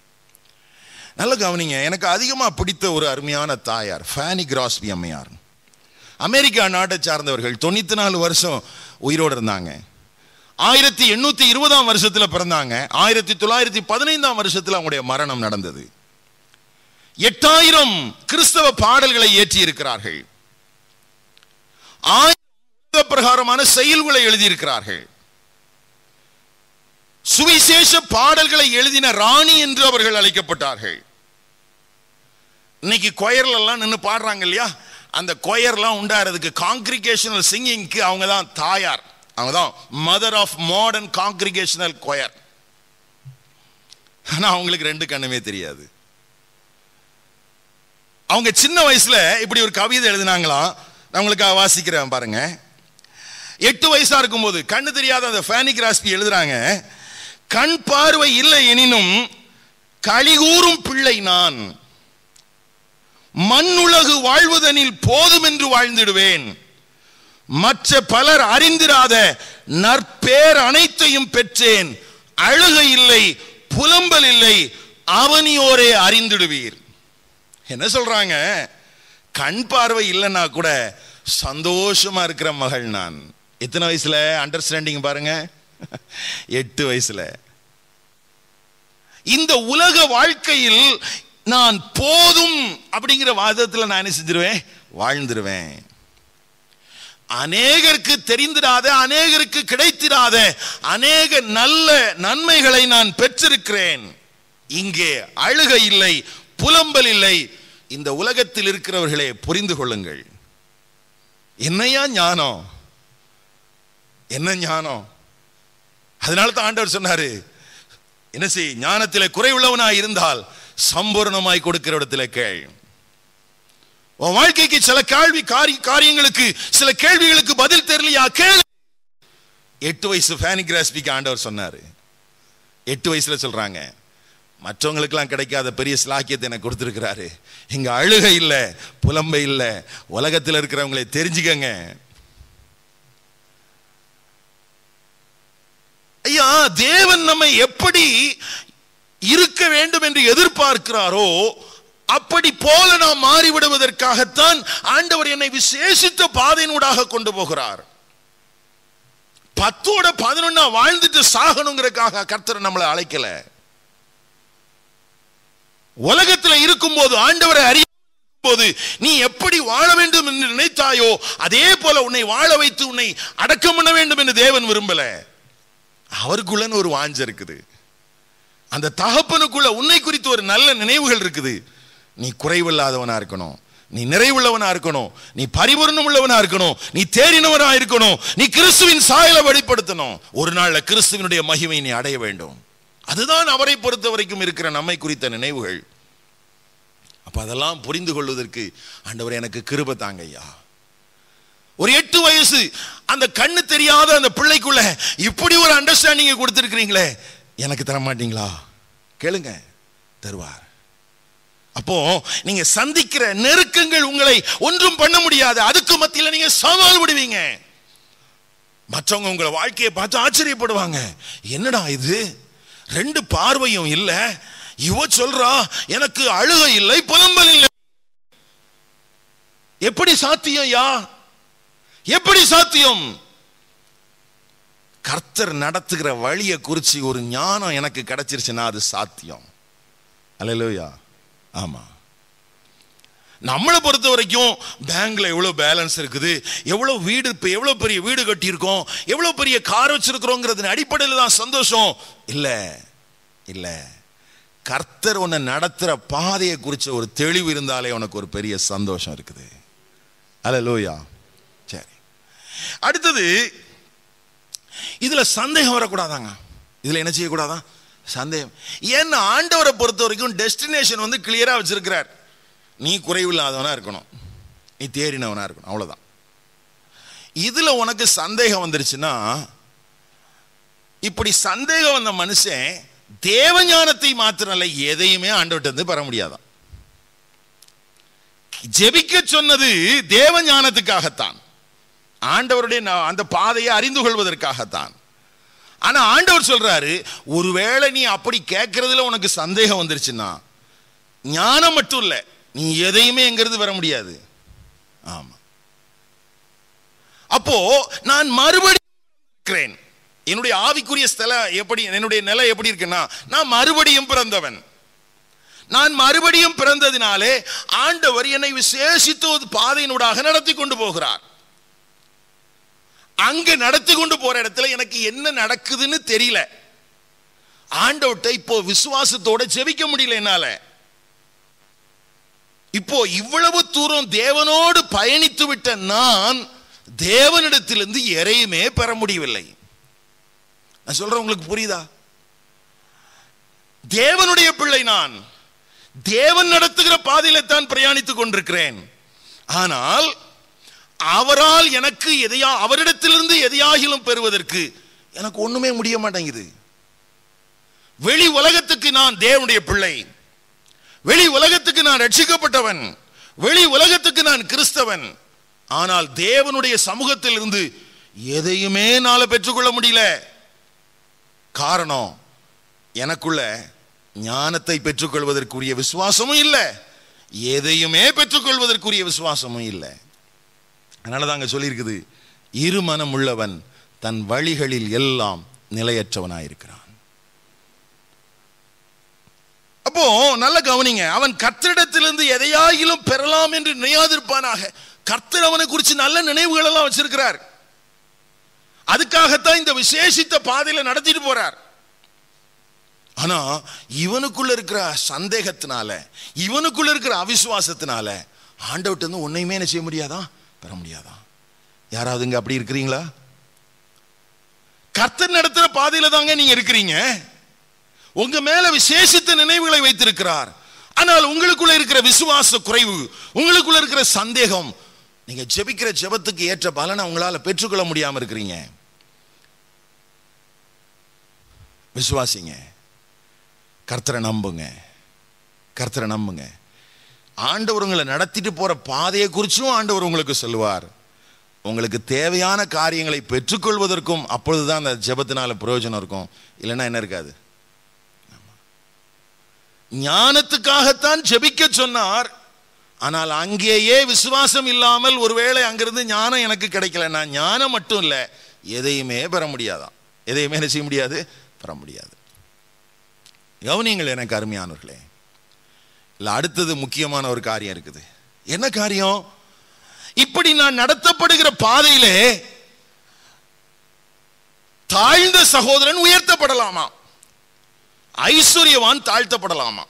நல்ல கவனிங்க எனக்கு அதிகமா பிடித்த ஒரு அருமையான தாயார் ஃபேனி கிராஸ்பி அம்மையார் அமெரிக்கா நாட்டை சார்ந்தவர்கள் தொண்ணூத்தி நாலு வருஷம் உயிரோடு இருந்தாங்க ஆயிரத்தி எண்ணூத்தி இருபதாம் வருஷத்துல பிறந்தாங்க ஆயிரத்தி தொள்ளாயிரத்தி பதினைந்தாம் வருஷத்துல அவங்களுடைய மரணம் நடந்தது எட்டாயிரம் கிறிஸ்தவ பாடல்களை ஏற்றி இருக்கிறார்கள் ஆயிரம் பிரகாரமான செயல்களை எழுதியிருக்கிறார்கள் சுவிசேஷ பாடல்களை எழுதின ராணி என்று அவர்கள் அழைக்கப்பட்டார்கள் இன்னைக்கு கொயர்ல எல்லாம் நின்று பாடுறாங்க இல்லையா அந்த கொயர்லாம் உண்டாகிறதுக்கு காங்கிரிகேஷனல் சிங்கிங்க்கு அவங்க தான் தாயார் அவங்க தான் mother of modern congregational choir ஆனா அவங்களுக்கு ரெண்டு கண்ணுமே தெரியாது அவங்க சின்ன வயசுல இப்படி ஒரு கவிதை எழுதினாங்களாம் நான் உங்களுக்கு வாசிக்கிறேன் பாருங்க எட்டு வயசா இருக்கும்போது கண்ணு தெரியாத அந்த ஃபேனி கிராஸ்பி எழுதுறாங்க கண் பார்வை இல்லை எனினும் களிகூறும் பிள்ளை நான் மண்ணுலகு வாழ்வதனில் போதும் என்று வாழ்ந்திடுவேன் மற்ற பலர் அறிந்திராத நற்பேர் அனைத்தையும் பெற்றேன் அழுகை இல்லை புலம்பல் இல்லை அவனியோரே அறிந்திடுவீர் என்ன சொல்றாங்க கண் பார்வை இல்லைன்னா கூட சந்தோஷமா இருக்கிற மகள் நான் எத்தனை வயசுல அண்டர்ஸ்டாண்டிங் பாருங்க எட்டு வயசுல இந்த உலக வாழ்க்கையில் நான் போதும் அப்படிங்கிற வாதத்தில் நான் என்ன செஞ்சிருவேன் வாழ்ந்துருவேன் அநேகருக்கு தெரிந்திராத அநேகருக்கு கிடைத்திராத அநேக நல்ல நன்மைகளை நான் பெற்றிருக்கிறேன் இங்கே அழுகை இல்லை புலம்பல் இல்லை இந்த உலகத்தில் இருக்கிறவர்களே புரிந்து கொள்ளுங்கள் என்னையா ஞானம் என்ன ஞானம் அதனால தான் ஆண்டவர் சொன்னாரு என்ன செய் ஞானத்தில் குறைவுள்ளவனாய் இருந்தால் சம்பூர்ணமாய் கொடுக்கிற இடத்துல கேள் உன் வாழ்க்கைக்கு சில கேள்வி காரி காரியங்களுக்கு சில கேள்விகளுக்கு பதில் தெரியலையா கேள் எட்டு வயசு ஃபேனி கிராஸ்பிக்கு ஆண்டவர் சொன்னாரு எட்டு வயசுல சொல்றாங்க மற்றவங்களுக்கெல்லாம் கிடைக்காத பெரிய ஸ்லாக்கியத்தை எனக்கு கொடுத்துருக்கிறாரு இங்க அழுகை இல்லை புலம்பை இல்லை உலகத்தில் இருக்கிறவங்களை தெரிஞ்சுக்கங்க ஐயா தேவன் நம்மை எப்படி இருக்க வேண்டும் என்று எதிர்பார்க்கிறாரோ அப்படி போல நாம் மாறிவிடுவதற்காகத்தான் ஆண்டவர் என்னை விசேஷித்த பாதையினூடாக கொண்டு போகிறார் பத்தோட பதினொன்னா வாழ்ந்துட்டு சாகணுங்கிறதுக்காக கர்த்தர் நம்மளை அழைக்கல உலகத்துல இருக்கும்போது ஆண்டவரை அறிய போது நீ எப்படி வாழ வேண்டும் என்று நினைத்தாயோ அதே போல உன்னை வாழ வைத்து உன்னை அடக்கம் பண்ண வேண்டும் என்று தேவன் விரும்பல அவருக்குள்ளன்னு ஒரு வாஞ்ச இருக்குது அந்த தகப்பனுக்குள்ள உன்னை குறித்து ஒரு நல்ல நினைவுகள் இருக்குது நீ குறைவில்லாதவனா இருக்கணும் நீ நிறைவுள்ளவனா இருக்கணும் நீ பரிபூர்ணம் உள்ளவனா இருக்கணும் நீ தேறினவனா இருக்கணும் நீ கிறிஸ்துவின் சாயலை வெளிப்படுத்தணும் ஒரு நாள்ல கிறிஸ்துவனுடைய மகிமை நீ அடைய வேண்டும் அதுதான் அவரை பொறுத்த வரைக்கும் இருக்கிற நம்மை குறித்த நினைவுகள் அப்ப அதெல்லாம் புரிந்து கொள்வதற்கு ஆண்டவர் எனக்கு கிருப தாங்க ஐயா ஒரு எட்டு வயசு அந்த கண்ணு தெரியாத அந்த பிள்ளைக்குள்ள இப்படி ஒரு அண்டர்ஸ்டாண்டிங் கொடுத்திருக்கிறீங்களே எனக்கு தர மாட்டீங்களா கேளுங்க தருவார் அப்போ நீங்க சந்திக்கிற நெருக்கங்கள் உங்களை ஒன்றும் பண்ண முடியாது அதுக்கு மத்தியில் நீங்க சவால் விடுவீங்க மற்றவங்க உங்களை வாழ்க்கையை பார்த்து ஆச்சரியப்படுவாங்க என்னடா இது ரெண்டு பார்வையும் இல்ல இவ சொல்றா எனக்கு அழுகை இல்லை புலம்பல் இல்லை எப்படி சாத்தியம் யா எப்படி சாத்தியம் கர்த்தர் நடத்துகிற வழியை குறித்து ஒரு ஞானம் எனக்கு கிடைச்சிருச்சுன்னா அது சாத்தியம் அல்லையா ஆமா நம்மளை பொறுத்த வரைக்கும் பேங்க்ல எவ்வளவு பேலன்ஸ் இருக்குது எவ்வளவு வீடு இப்போ எவ்வளவு பெரிய வீடு கட்டியிருக்கோம் எவ்வளவு பெரிய கார் வச்சிருக்கிறோங்கிறது அடிப்படையில் தான் சந்தோஷம் இல்லை இல்லை கர்த்தர் உன்னை நடத்துகிற பாதையை குறித்த ஒரு தெளிவு இருந்தாலே உனக்கு ஒரு பெரிய சந்தோஷம் இருக்குது அல்ல லோயா சரி அடுத்தது இதுல சந்தேகம் வரக்கூடாதாங்க இதுல என்ன செய்யக்கூடாதான் சந்தேகம் ஏன்னா ஆண்டவரை பொறுத்த வரைக்கும் டெஸ்டினேஷன் வந்து கிளியரா வச்சிருக்கிறார் நீ குறைவில்லாதவனா இருக்கணும் நீ தேறினவனா இருக்கணும் அவ்வளவுதான் இதுல உனக்கு சந்தேகம் வந்துருச்சுன்னா இப்படி சந்தேகம் வந்த மனுஷன் தேவஞானத்தை மாத்திரம் இல்லை எதையுமே ஆண்டவர்கிட்ட இருந்து பெற முடியாதான் ஜெபிக்க சொன்னது தேவஞானத்துக்காகத்தான் ஆண்டவருடைய அந்த பாதையை அறிந்து கொள்வதற்காகத்தான் ஆனா ஆண்டவர் சொல்றாரு ஒருவேளை நீ அப்படி கேட்கறதுல உனக்கு சந்தேகம் வந்துருச்சுன்னா ஞானம் மட்டும் இல்லை நீ எதையுமே எங்கிறது வர முடியாது ஆமா அப்போ நான் மறுபடியும் இருக்கிறேன் என்னுடைய ஆவிக்குரிய ஸ்தலம் எப்படி என்னுடைய நிலை எப்படி இருக்குன்னா நான் மறுபடியும் பிறந்தவன் நான் மறுபடியும் பிறந்ததினாலே ஆண்டவர் என்னை விசேஷித்த ஒரு பாதையினூடாக நடத்தி கொண்டு போகிறார் அங்க நடத்தி கொண்டு போற இடத்துல எனக்கு என்ன நடக்குதுன்னு தெரியல ஆண்டவர்கிட்ட இப்போ விசுவாசத்தோட ஜெபிக்க முடியல என்னால இப்போ இவ்வளவு தூரம் தேவனோடு பயணித்து விட்ட நான் தேவனிடத்திலிருந்து எதையுமே பெற முடியவில்லை நான் சொல்றேன் உங்களுக்கு புரியுதா தேவனுடைய பிள்ளை நான் தேவன் நடத்துகிற பாதையில தான் பிரயாணித்துக் கொண்டிருக்கிறேன் ஆனால் அவரால் எனக்கு எதையா அவரிடத்திலிருந்து எதையாகிலும் பெறுவதற்கு எனக்கு ஒண்ணுமே முடிய மாட்டேங்குது வெளி உலகத்துக்கு நான் தேவனுடைய பிள்ளை வெளி உலகத்துக்கு நான் ரட்சிக்கப்பட்டவன் வெளி உலகத்துக்கு நான் கிறிஸ்தவன் ஆனால் தேவனுடைய சமூகத்தில் இருந்து எதையுமே நாள பெற்றுக்கொள்ள முடியல காரணம் எனக்குள்ள ஞானத்தை பெற்றுக்கொள்வதற்குரிய விசுவாசமும் இல்லை எதையுமே பெற்றுக்கொள்வதற்குரிய விசுவாசமும் இல்லை அதனால தான் அங்க சொல்லியிருக்குது இருமனம் உள்ளவன் தன் வழிகளில் எல்லாம் நிலையற்றவனாயிருக்கிறான் அப்போ நல்ல கவனிங்க அவன் கர்த்தரிடத்திலிருந்து எதையாகிலும் பெறலாம் என்று நினையாதிருப்பானாக கர்த்தர் அவனை குறித்து நல்ல நினைவுகள் எல்லாம் வச்சிருக்கிறார் அதுக்காகத்தான் இந்த விசேஷித்த பாதையில நடத்திட்டு போறார் ஆனா இவனுக்குள்ள இருக்கிற சந்தேகத்தினால இவனுக்குள்ள இருக்கிற அவிசுவாசத்தினால ஆண்டவர்கிட்ட இருந்து ஒன்னையுமே என்ன செய்ய முடியாதா பெற முடியாதா யாராவது இங்க அப்படி இருக்கிறீங்களா கர்த்தர் நடத்துற பாதையில தாங்க நீங்க இருக்கிறீங்க உங்க மேல விசேஷித்த நினைவுகளை வைத்திருக்கிறார் ஆனால் உங்களுக்குள்ள இருக்கிற விசுவாச குறைவு உங்களுக்குள்ள இருக்கிற சந்தேகம் நீங்க ஜெபிக்கிற ஜெபத்துக்கு ஏற்ற பலனை உங்களால பெற்றுக்கொள்ள முடியாம இருக்கிறீங்க விசுவாசிங்க கர்த்தரை நம்புங்க கர்த்தரை நம்புங்க ஆண்டவர் உங்களை நடத்திட்டு போற பாதையை குறிச்சும் ஆண்டவர் உங்களுக்கு சொல்லுவார் உங்களுக்கு தேவையான காரியங்களை பெற்றுக்கொள்வதற்கும் அப்பொழுதுதான் அந்த ஜெபத்தினால பிரயோஜனம் இருக்கும் இல்லைன்னா என்ன இருக்காது ஞானத்துக்காகத்தான் ஜெபிக்க சொன்னார் ஆனால் அங்கேயே விசுவாசம் இல்லாமல் ஒருவேளை அங்கிருந்து ஞானம் எனக்கு கிடைக்கலன்னா ஞானம் மட்டும் இல்லை எதையுமே பெற முடியாதான் எதையுமே என்ன செய்ய முடியாது பெற முடியாது கவனியங்கள் எனக்கு அருமையானவர்களே இல்லை அடுத்தது முக்கியமான ஒரு காரியம் இருக்குது என்ன காரியம் இப்படி நான் நடத்தப்படுகிற பாதையிலே தாழ்ந்த சகோதரன் உயர்த்தப்படலாமா ஐஸ்வர்யவான் தாழ்த்தப்படலாமா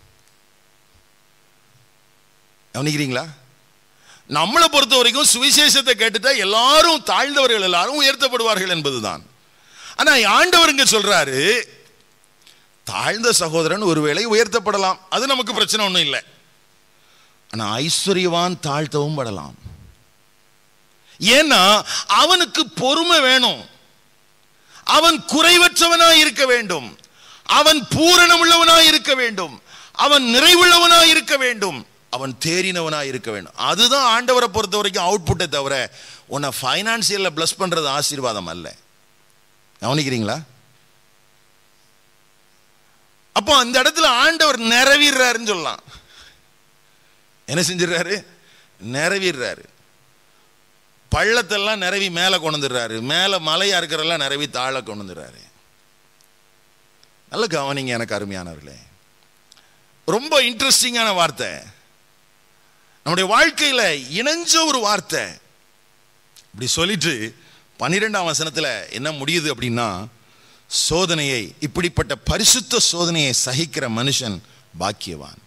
கவனிக்கிறீங்களா நம்மளை பொறுத்த வரைக்கும் சுவிசேஷத்தை கேட்டுட்டா எல்லாரும் தாழ்ந்தவர்கள் எல்லாரும் உயர்த்தப்படுவார்கள் என்பதுதான் ஆனா ஆண்டவர் இங்க சொல்றாரு தாழ்ந்த சகோதரன் ஒருவேளை உயர்த்தப்படலாம் அது நமக்கு பிரச்சனை ஒன்றும் இல்லை ஆனா ஐஸ்வர்யவான் தாழ்த்தவும் படலாம் ஏன்னா அவனுக்கு பொறுமை வேணும் அவன் குறைவற்றவனாய் இருக்க வேண்டும் அவன் பூரணம் உள்ளவனாய் இருக்க வேண்டும் அவன் நிறைவுள்ளவனாய் இருக்க வேண்டும் அவன் தேறினவனாய் இருக்க வேண்டும் அதுதான் ஆண்டவரை பொறுத்த வரைக்கும் அவுட்புட்டை தவிர உன்னை ஃபைனான்சியலில் ப்ளஸ் பண்ணுறது ஆசீர்வாதம் அல்ல கவனிக்கிறீங்களா அப்போ அந்த இடத்துல ஆண்டவர் நிறைவேறாருன்னு சொல்லலாம் என்ன செஞ்சிடறாரு நிறைவேறாரு பள்ளத்தெல்லாம் நிறவி மேலே கொண்டு வந்துடுறாரு மேலே மலையா இருக்கிறதெல்லாம் நிறவி தாழ கொண்டு வந்துடுறாரு நல்ல கவனிங்க எனக்கு அருமையானவர்களே ரொம்ப இன்ட்ரெஸ்டிங்கான வார்த்தை நம்முடைய வாழ்க்கையில் இணைஞ்ச ஒரு வார்த்தை இப்படி சொல்லிட்டு பன்னிரெண்டாம் வசனத்தில் என்ன முடியுது அப்படின்னா சோதனையை இப்படிப்பட்ட பரிசுத்த சோதனையை சகிக்கிற மனுஷன் பாக்கியவான்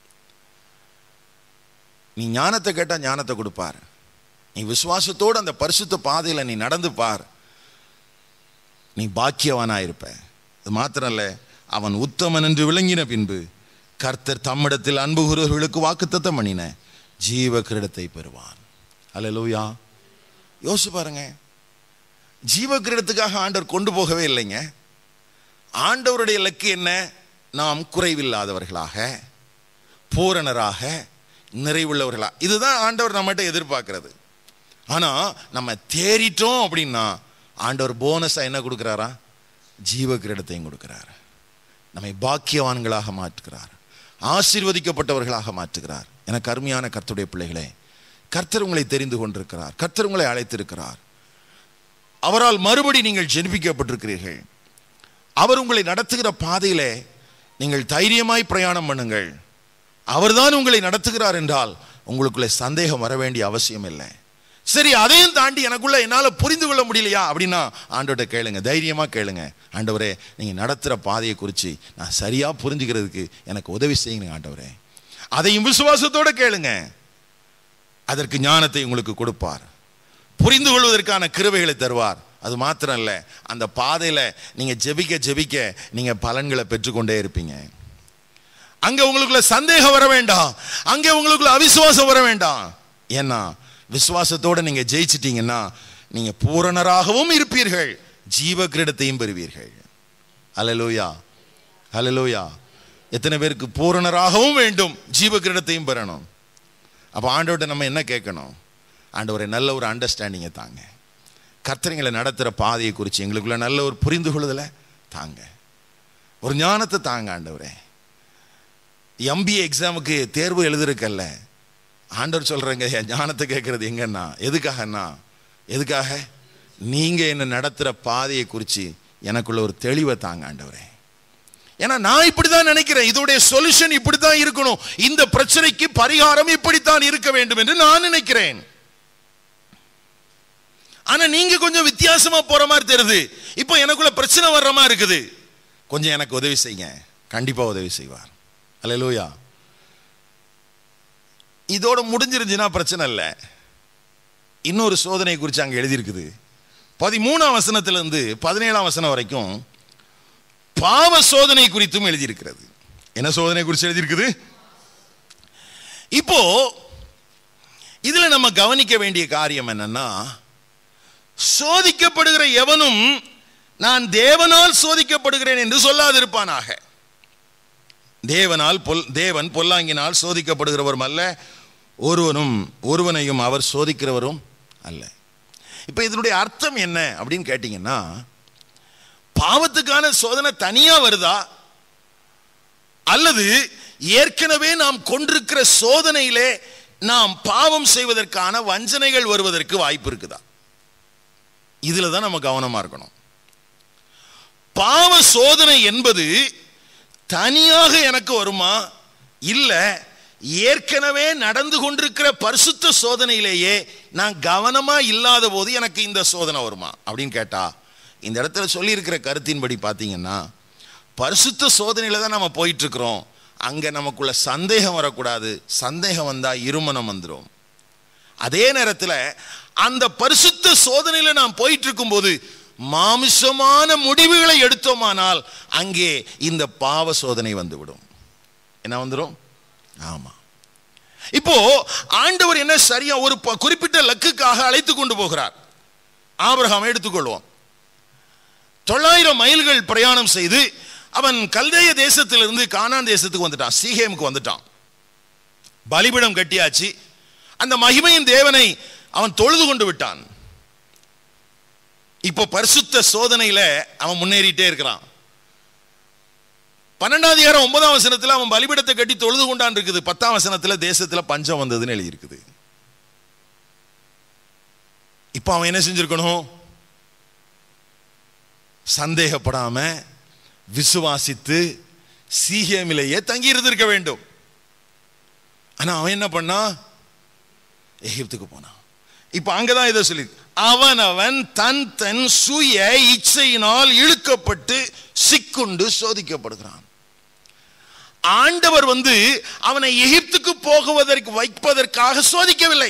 நீ ஞானத்தை கேட்டால் ஞானத்தை கொடுப்பார் நீ விசுவாசத்தோடு அந்த பரிசுத்த பாதையில் நீ நடந்து பார் நீ பாக்கியவானாயிருப்ப அது மாத்திரம் இல்லை அவன் உத்தமன் என்று விளங்கின பின்பு கர்த்தர் தம்மிடத்தில் அன்பு கூறுவர்களுக்கு வாக்குத்தத்தம் பண்ணின ஜீவ கிரீடத்தை பெறுவான் அல்லேலூயா யோசிச்சு பாருங்க ஜீவ கிரீடத்துக்காக ஆண்டவர் கொண்டு போகவே இல்லைங்க ஆண்டவருடைய இலக்கு என்ன நாம் குறைவில்லாதவர்களாக பூரணராக நிறைவுள்ளவர்களா இதுதான் ஆண்டவர் நம்மகிட்ட எதிர்பார்க்கிறது ஆனா நம்ம தேறிட்டோம் அப்படின்னா ஆண்டவர் போனஸா என்ன கொடுக்கிறாரா ஜீவ கிரீடத்தையும் கொடுக்கிறார் நம்மை பாக்கியவான்களாக மாற்றுகிறார் ஆசீர்வதிக்கப்பட்டவர்களாக மாற்றுகிறார் எனக்கு அருமையான கர்த்தருடைய பிள்ளைகளே கர்த்தர் உங்களை தெரிந்து கொண்டிருக்கிறார் கர்த்தர் உங்களை அழைத்திருக்கிறார் அவரால் மறுபடி நீங்கள் ஜெனிப்பிக்கப்பட்டிருக்கிறீர்கள் அவர் உங்களை நடத்துகிற பாதையிலே நீங்கள் தைரியமாய் பிரயாணம் பண்ணுங்கள் அவர்தான் உங்களை நடத்துகிறார் என்றால் உங்களுக்குள்ளே சந்தேகம் வர வேண்டிய அவசியம் இல்லை சரி அதையும் தாண்டி எனக்குள்ள என்னால புரிந்து கொள்ள முடியலையா அப்படின்னா ஆண்டவர்கிட்ட கேளுங்க தைரியமா கேளுங்க ஆண்டவரே நீங்க நடத்துற பாதையை குறித்து நான் சரியா புரிஞ்சுக்கிறதுக்கு எனக்கு உதவி செய்யுங்க ஆண்டவரே அதையும் விசுவாசத்தோட கேளுங்க அதற்கு ஞானத்தை உங்களுக்கு கொடுப்பார் புரிந்து கொள்வதற்கான கிருபைகளை தருவார் அது மாத்திரம் இல்லை அந்த பாதையில நீங்க ஜெபிக்க ஜெபிக்க நீங்க பலன்களை பெற்றுக்கொண்டே இருப்பீங்க அங்க உங்களுக்குள்ள சந்தேகம் வர வேண்டாம் அங்கே உங்களுக்குள்ள அவிசுவாசம் வர வேண்டாம் ஏன்னா விசுவாசத்தோட நீங்க ஜெயிச்சிட்டீங்கன்னா நீங்க பூரணராகவும் இருப்பீர்கள் ஜீவ கிரீடத்தையும் பெறுவீர்கள் ஹalleluya ஹalleluya எத்தனை பேருக்கு பூரணராகவும் வேண்டும் ஜீவ கிரீடத்தையும் பெறணும் அப்போ ஆண்டவர்கிட்ட நம்ம என்ன கேட்கணும் ஆண்டவரை நல்ல ஒரு அண்டர்ஸ்டாண்டிங்கை தாங்க கர்த்தரைங்களை நடத்துகிற பாதையை குறித்து எங்களுக்குள்ள நல்ல ஒரு புரிந்து கொள்ளுதலை தாங்க ஒரு ஞானத்தை தாங்க ஆண்டவரே எம்பிஏ எக்ஸாமுக்கு தேர்வு எழுதுறக்கல்ல ஆண்டவர் சொல்கிறேங்க என் ஞானத்தை கேட்குறது எங்கன்னா எதுக்காகன்னா எதுக்காக நீங்கள் என்ன நடத்துகிற பாதையை குறித்து எனக்குள்ள ஒரு தெளிவை தாங்க ஆண்டவரே ஏன்னா நான் இப்படிதான் நினைக்கிறேன் இதோடைய சொல்யூஷன் இப்படித்தான் இருக்கணும் இந்த பிரச்சனைக்கு பரிகாரம் இப்படித்தான் இருக்க வேண்டும் என்று நான் நினைக்கிறேன் ஆனா நீங்க கொஞ்சம் வித்தியாசமா போற மாதிரி தெரியுது இப்போ எனக்குள்ள பிரச்சனை வர்ற மாதிரி இருக்குது கொஞ்சம் எனக்கு உதவி செய்யுங்க கண்டிப்பா உதவி செய்வார் அல்லேலூயா இதோட முடிஞ்சிருந்துச்சுன்னா பிரச்சனை இல்லை இன்னொரு சோதனை குறித்து அங்கே எழுதியிருக்குது பதிமூணாம் வசனத்திலிருந்து பதினேழாம் வசனம் வரைக்கும் பாவ சோதனை குறித்தும் எழுதியிருக்கிறது என்ன சோதனை குறித்து எழுதியிருக்குது இப்போ இதுல நம்ம கவனிக்க வேண்டிய காரியம் என்னன்னா சோதிக்கப்படுகிற எவனும் நான் தேவனால் சோதிக்கப்படுகிறேன் என்று சொல்லாதிருப்பானாக தேவனால் பொல் தேவன் பொல்லாங்கினால் சோதிக்கப்படுகிறவரும் அல்ல ஒருவனும் ஒருவனையும் அவர் சோதிக்கிறவரும் அல்ல இப்போ இதனுடைய அர்த்தம் என்ன அப்படின்னு கேட்டிங்கன்னா பாவத்துக்கான சோதனை தனியா வருதா அல்லது ஏற்கனவே நாம் கொண்டிருக்கிற சோதனையிலே நாம் பாவம் செய்வதற்கான வஞ்சனைகள் வருவதற்கு வாய்ப்பு இருக்குதா இதுல தான் நம்ம கவனமா இருக்கணும் பாவ சோதனை என்பது தனியாக எனக்கு வருமா இல்ல ஏற்கனவே நடந்து கொண்டிருக்கிற பரிசுத்த சோதனையிலேயே நான் கவனமா இல்லாத போது எனக்கு இந்த சோதனை வருமா அப்படின்னு கேட்டா இந்த இடத்துல சொல்லியிருக்கிற கருத்தின்படி பார்த்தீங்கன்னா பரிசுத்த சோதனையில தான் நம்ம போயிட்டு இருக்கிறோம் அங்க நமக்குள்ள சந்தேகம் வரக்கூடாது சந்தேகம் வந்தா இருமனம் வந்துடும் அதே நேரத்தில் அந்த பரிசுத்த சோதனையில நாம் போயிட்டு இருக்கும்போது மாமிசமான முடிவுகளை எடுத்தோமானால் அங்கே இந்த பாவ சோதனை வந்துவிடும் என்ன வந்துடும் ஆமா இப்போ ஆண்டவர் என்ன சரியா ஒரு ப- குறிப்பிட்ட லக்குக்காக அழைத்து கொண்டு போகிறார் ஆபிரகாம் எடுத்துக்கொள்வோம் தொள்ளாயிரம் மைல்கள் பிரயாணம் செய்து அவன் கல்தேய தேசத்திலிருந்து கானான் தேசத்துக்கு வந்துட்டான் சீகேமுக்கு வந்துட்டான் பலிபிடம் கட்டியாச்சு அந்த மகிமையின் தேவனை அவன் தொழுது கொண்டு விட்டான் இப்போ பரிசுத்த சோதனையில அவன் முன்னேறிட்டே இருக்கிறான் பன்னெண்டாம் அதிகாரம் ஒன்பதாம் வசனத்துல அவன் பலிபிடத்தை கட்டி தொழுது கொண்டான் இருக்குது பத்தாம் வசனத்துல தேசத்துல பஞ்சம் வந்ததுன்னு எழுதியிருக்குது இப்போ அவன் என்ன செஞ்சிருக்கணும் சந்தேகப்படாம விசுவாசித்து சீகேமிலேயே தங்கி இருந்திருக்க வேண்டும் ஆனா அவன் என்ன பண்ணான் எகிப்துக்கு போனான் இப்ப அங்கதான் இதை சொல்லி அவன் அவன் தன் தன் சுய இச்சையினால் இழுக்கப்பட்டு சிக்குண்டு சோதிக்கப்படுகிறான் ஆண்டவர் வந்து அவனை எகிப்துக்கு போகுவதற்கு வைப்பதற்காக சோதிக்கவில்லை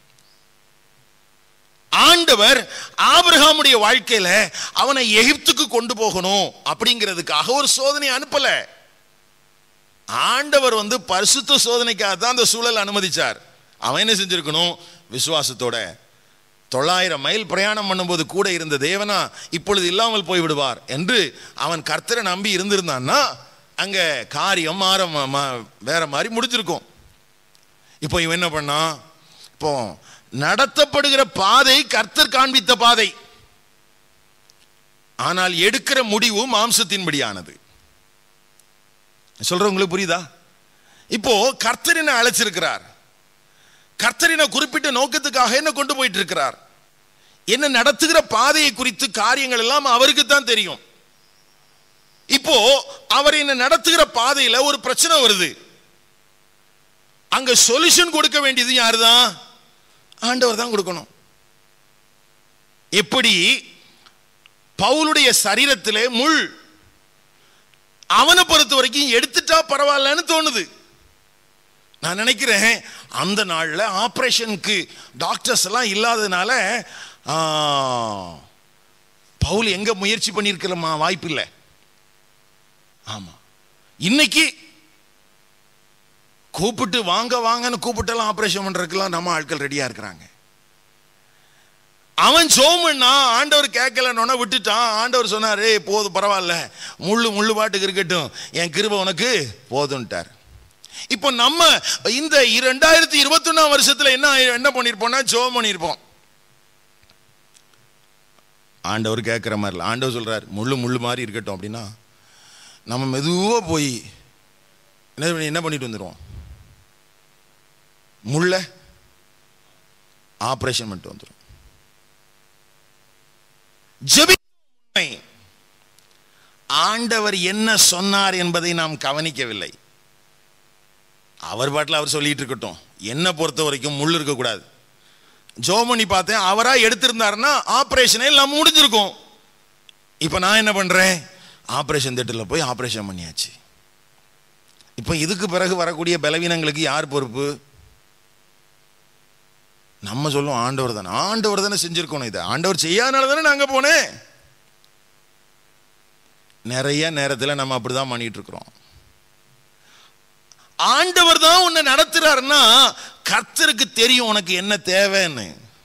ஆண்டவர் ஆபிரகாமுடைய வாழ்க்கையில அவனை எகிப்துக்கு கொண்டு போகணும் அப்படிங்கிறதுக்காக ஒரு சோதனை அனுப்பல ஆண்டவர் வந்து பரிசுத்த சோதனைக்காக தான் அந்த சூழல் அனுமதிச்சார் அவன் என்ன செஞ்சிருக்கணும் விசுவாசத்தோட தொள்ளாயிரம் மைல் பிரயாணம் பண்ணும்போது கூட இருந்த தேவனா இப்பொழுது இல்லாமல் போய் விடுவார் என்று அவன் கர்த்தரை நம்பி இருந்திருந்தான்னா அங்க காரியம் மாற ம- ம- வேற மாதிரி முடிஞ்சிருக்கும் இப்போ இவன் என்ன பண்ணான் இப்போ நடத்தப்படுகிற பாதை கர்த்தர் காண்பித்த பாதை ஆனால் எடுக்கிற முடிவு மாம்சத்தின்படியானது சொல்றவங்களுக்கு புரியுதா இப்போ கர்த்தர் என்ன அழைச்சிருக்கிறார் கர்த்தர் என்ன குறிப்பிட்ட நோக்கத்துக்காக என்ன கொண்டு போயிட்டு இருக்கிறார் என்ன நடத்துகிற பாதையை குறித்து காரியங்கள் எல்லாம் அவருக்கு தான் தெரியும் இப்போ அவர் என்ன நடத்துகிற பாதையில ஒரு பிரச்சனை வருது அங்க சொல்யூஷன் கொடுக்க வேண்டியது யாருதான் ஆண்டவர் தான் கொடுக்கணும் எப்படி பவுலுடைய சரீரத்திலே முள் அவனை பொறுத்த வரைக்கும் எடுத்துட்டா பரவாயில்லன்னு தோணுது நான் நினைக்கிறேன் அந்த நாள்ல ஆபரேஷனுக்கு டாக்டர்ஸ் எல்லாம் இல்லாததுனால ஆ, பவுல் எங்க முயற்சி பண்ணியிருக்கிறமா வாய்ப்பு இல்லை ஆமா இன்னைக்கு கூப்பிட்டு வாங்க வாங்கன்னு கூப்பிட்டெல்லாம் ஆபரேஷன் பண்றதுக்கெல்லாம் நம்ம ஆட்கள் ரெடியா இருக்கிறாங்க அவன் சோமன்னா ஆண்டவர் கேட்கலன்னு விட்டுட்டான் ஆண்டவர் சொன்னாரு "ஏய், போதும் பரவாயில்ல முள்ளு முள்ளு பாட்டுக்கு இருக்கட்டும் என் கிருபை உனக்கு போதும்ட்டார் இப்போ நம்ம இந்த இரண்டாயிரத்தி இருபத்தொன்னாம் வருஷத்துல என்ன என்ன பண்ணிருப்போம்னா ஜோம் பண்ணியிருப்போம் ஆண்டவர் கேட்குற மாதிரி இல்லை ஆண்டவர் சொல்றார் முள்ளு முள்ளு மாதிரி இருக்கட்டும் அப்படின்னா நம்ம மெதுவா போய் என்ன பண்ணி- என்ன பண்ணிட்டு வந்துடுவோம் முள்ள ஆபரேஷன் பண்ணிட்டு வந்துடும் ஜெபி ஆண்டவர் என்ன சொன்னார் என்பதை நாம் கவனிக்கவில்லை அவர் பாட்டில் அவர் சொல்லிட்டு இருக்கட்டும் என்னை பொறுத்த வரைக்கும் முள் இருக்கக்கூடாது ஜோமணி பார்த்தேன் அவரா எடுத்திருந்தாருன்னா ஆபரேஷனே எல்லாம் முடிஞ்சிருக்கும் இப்போ நான் என்ன பண்றேன் ஆபரேஷன் தேட்டரில் போய் ஆபரேஷன் பண்ணியாச்சு இப்போ இதுக்கு பிறகு வரக்கூடிய பலவீனங்களுக்கு யார் பொறுப்பு நம்ம சொல்லுவோம் ஆண்டவர் தானே ஆண்டவர் தானே செஞ்சிருக்கணும் இதை ஆண்டவர் செய்யாதனால தானே நாங்க போனேன் நிறைய நேரத்தில் நம்ம அப்படிதான் பண்ணிட்டு இருக்கிறோம் ஆண்டவர் தான் உன்னை நடத்துறாருன்னா கர்த்தருக்கு தெரியும் உனக்கு என்ன தேவைன்னு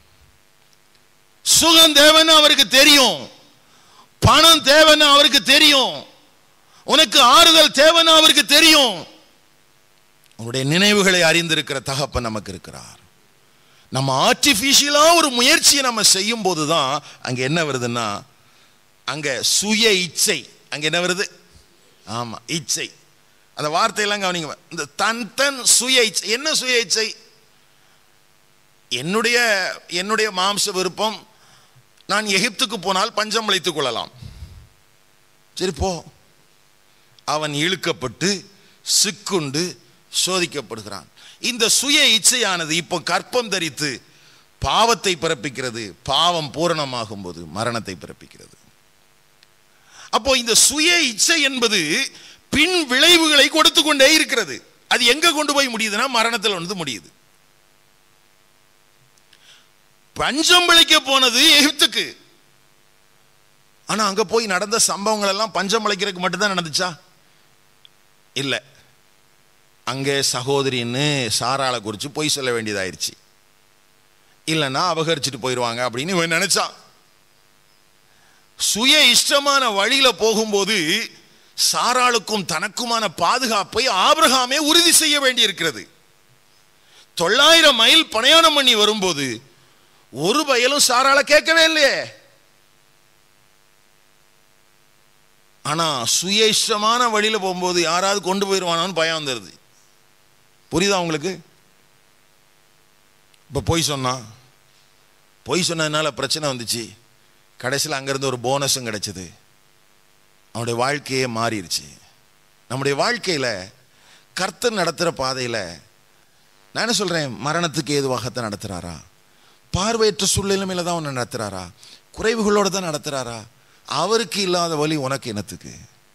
சுகம் தேவைன்னு அவருக்கு தெரியும் பணம் தேவைன்னு அவருக்கு தெரியும் உனக்கு ஆறுதல் தேவைன்னு அவருக்கு தெரியும் உன்னுடைய நினைவுகளை அறிந்திருக்கிற தகப்பன் நமக்கு இருக்கிறார் நம்ம ஆர்டிஃபிஷியலா ஒரு முயற்சியை நம்ம செய்யும் போதுதான் அங்க என்ன வருதுன்னா அங்க சுய இச்சை அங்க என்ன வருது ஆமா இச்சை அந்த வார்த்தையெல்லாம் கவனிங்க இந்த தன் தன் சுய இச்சை என்ன சுய இச்சை என்னுடைய என்னுடைய மாம்ச விருப்பம் நான் எகிப்துக்கு போனால் பஞ்சம் அளித்துக் கொள்ளலாம் சரி போ அவன் இழுக்கப்பட்டு சிக்குண்டு சோதிக்கப்படுகிறான் இந்த சுய இச்சையானது இப்போ கற்பம் தரித்து பாவத்தை பிறப்பிக்கிறது பாவம் பூரணமாகும் போது மரணத்தை பிறப்பிக்கிறது அப்போ இந்த சுய இச்சை என்பது பின் விளைவுகளை கொடுத்து கொண்டே இருக்கிறது அது எங்க கொண்டு போய் முடியுதுன்னா மரணத்தில் வந்து முடியுது பஞ்சம் பிழைக்க போனது எகிப்துக்கு ஆனா அங்க போய் நடந்த சம்பவங்கள் எல்லாம் பஞ்சம் பிழைக்கிறதுக்கு மட்டும்தான் நடந்துச்சா இல்ல அங்கே சகோதரின்னு சாராளை குறித்து பொய் சொல்ல வேண்டியதாயிருச்சு இல்லைன்னா அபகரிச்சுட்டு போயிடுவாங்க அப்படின்னு இவன் நினைச்சான் சுய இஷ்டமான வழியில போகும்போது சாராளுக்கும் தனக்குமான பாதுகாப்பை ஆபிரகாமே உறுதி செய்ய வேண்டியிருக்கிறது தொள்ளாயிரம் மைல் பிரயாணம் பண்ணி வரும்போது ஒரு பயலும் சாராள கேட்கவே இல்லையே ஆனா சுய இஷ்டமான வழியில போகும்போது யாராவது கொண்டு போயிடுவானோன்னு பயம் வந்துடுது புரியுதா உங்களுக்கு இப்ப பொய் சொன்னான் பொய் சொன்னதுனால பிரச்சனை வந்துச்சு கடைசியில் அங்கிருந்து ஒரு போனஸும் கிடைச்சது அவனுடைய வாழ்க்கையே மாறிடுச்சு நம்முடைய வாழ்க்கையில கர்த்தர் நடத்துகிற பாதையில நான் என்ன சொல்றேன் மரணத்துக்கு ஏதுவாகத்தான் நடத்துறாரா பார்வையற்ற சூழ்நிலைமையில தான் உன்னை நடத்துறாரா குறைவுகளோட தான் நடத்துறாரா அவருக்கு இல்லாத வழி உனக்கு என்னத்துக்கு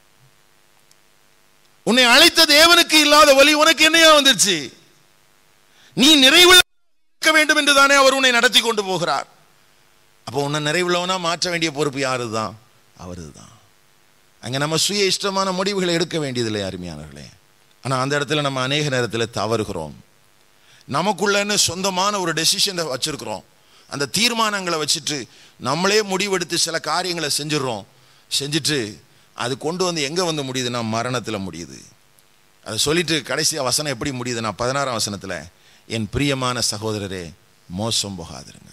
உன்னை அழைத்த தேவனுக்கு இல்லாத வழி உனக்கு என்னையா வந்துருச்சு நீ நிறைவுள்ள இருக்க வேண்டும் என்று தானே அவர் உன்னை நடத்தி கொண்டு போகிறார் அப்போ உன்னை நிறைவுள்ளவனா மாற்ற வேண்டிய பொறுப்பு யாரு தான் அவரு தான் அங்க நம்ம சுய இஷ்டமான முடிவுகளை எடுக்க வேண்டியதில்லை அருமையானவர்களே ஆனா அந்த இடத்துல நம்ம அநேக நேரத்தில் தவறுகிறோம் நமக்குள்ளன்னு சொந்தமான ஒரு டெசிஷனை வச்சிருக்கிறோம் அந்த தீர்மானங்களை வச்சுட்டு நம்மளே முடிவெடுத்து சில காரியங்களை செஞ்சிடுறோம் செஞ்சுட்டு அது கொண்டு வந்து எங்கே வந்து முடியுதுன்னா மரணத்தில் முடியுது அதை சொல்லிட்டு கடைசியாக வசனம் எப்படி முடியுதுன்னா பதினாறாம் வசனத்தில் என் பிரியமான சகோதரரே மோசம் போகாதிருங்கள்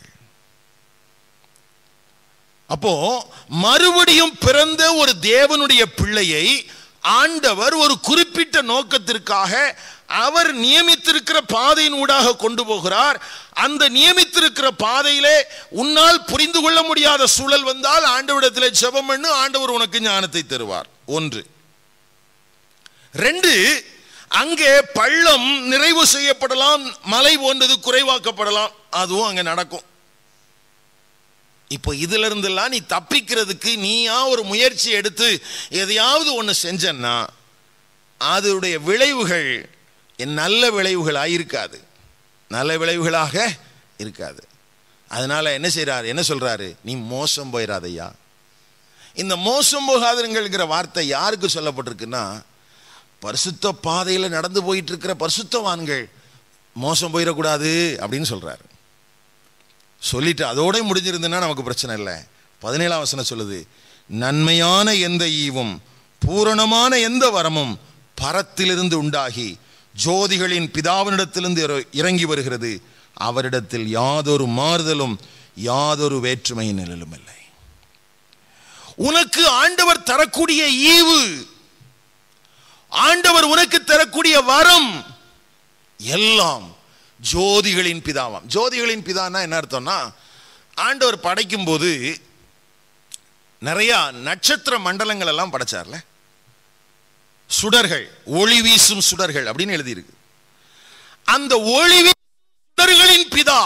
அப்போ மறுபடியும் பிறந்த ஒரு தேவனுடைய பிள்ளையை ஆண்டவர் ஒரு குறிப்பிட்ட நோக்கத்திற்காக அவர் நியமித்திருக்கிற பாதையின் ஊடாக கொண்டு போகிறார் அந்த நியமித்திருக்கிற பாதையிலே உன்னால் புரிந்து கொள்ள முடியாத சூழல் வந்தால் ஆண்டவரிடத்திலே ஜெபம் பண்ணு ஆண்டவர் உனக்கு ஞானத்தை தருவார் ஒன்று ரெண்டு அங்கே பள்ளம் நிறைவு செய்யப்படலாம் மலை போன்றது குறைவாக்கப்படலாம் அதுவும் அங்க நடக்கும் இப்போ இதுல இருந்தெல்லாம் நீ தப்பிக்கிறதுக்கு நீயா ஒரு முயற்சி எடுத்து எதையாவது ஒன்று செஞ்சன்னா அதனுடைய விளைவுகள் என் நல்ல விளைவுகளாக இருக்காது நல்ல விளைவுகளாக இருக்காது அதனால என்ன செய்றாரு என்ன சொல்றாரு நீ மோசம் போயிடாதையா இந்த மோசம் போகாதுங்கிற வார்த்தை யாருக்கு சொல்லப்பட்டிருக்குன்னா பரிசுத்த பாதையில் நடந்து போயிட்டு இருக்கிற பரிசுத்தவான்கள் மோசம் போயிடக்கூடாது அப்படின்னு சொல்றாரு சொல்லிட்டு அதோட முடிஞ்சிருந்துன்னா நமக்கு பிரச்சனை இல்லை பதினேழாம் வசனம் சொல்லுது நன்மையான எந்த ஈவும் பூரணமான எந்த வரமும் பரத்திலிருந்து உண்டாகி ஜோதிகளின் பிதாவினிடத்திலிருந்து இற- இறங்கி வருகிறது அவரிடத்தில் யாதொரு மாறுதலும் யாதொரு வேற்றுமை நிழலும் இல்லை உனக்கு ஆண்டவர் தரக்கூடிய ஈவு ஆண்டவர் உனக்கு தரக்கூடிய வரம் எல்லாம் ஜோதிகளின் பிதாவாம் ஜோதிகளின் பிதான்னா என்ன அர்த்தம்னா ஆண்டவர் படைக்கும் போது நிறைய நட்சத்திர மண்டலங்கள் எல்லாம் படைச்சார்ல சுடர்கள் ஒளி வீசும் சுடர்கள் அப்படின்னு எழுதியிருக்கு அந்த ஒளி வீசும் சுடர்களின் பிதா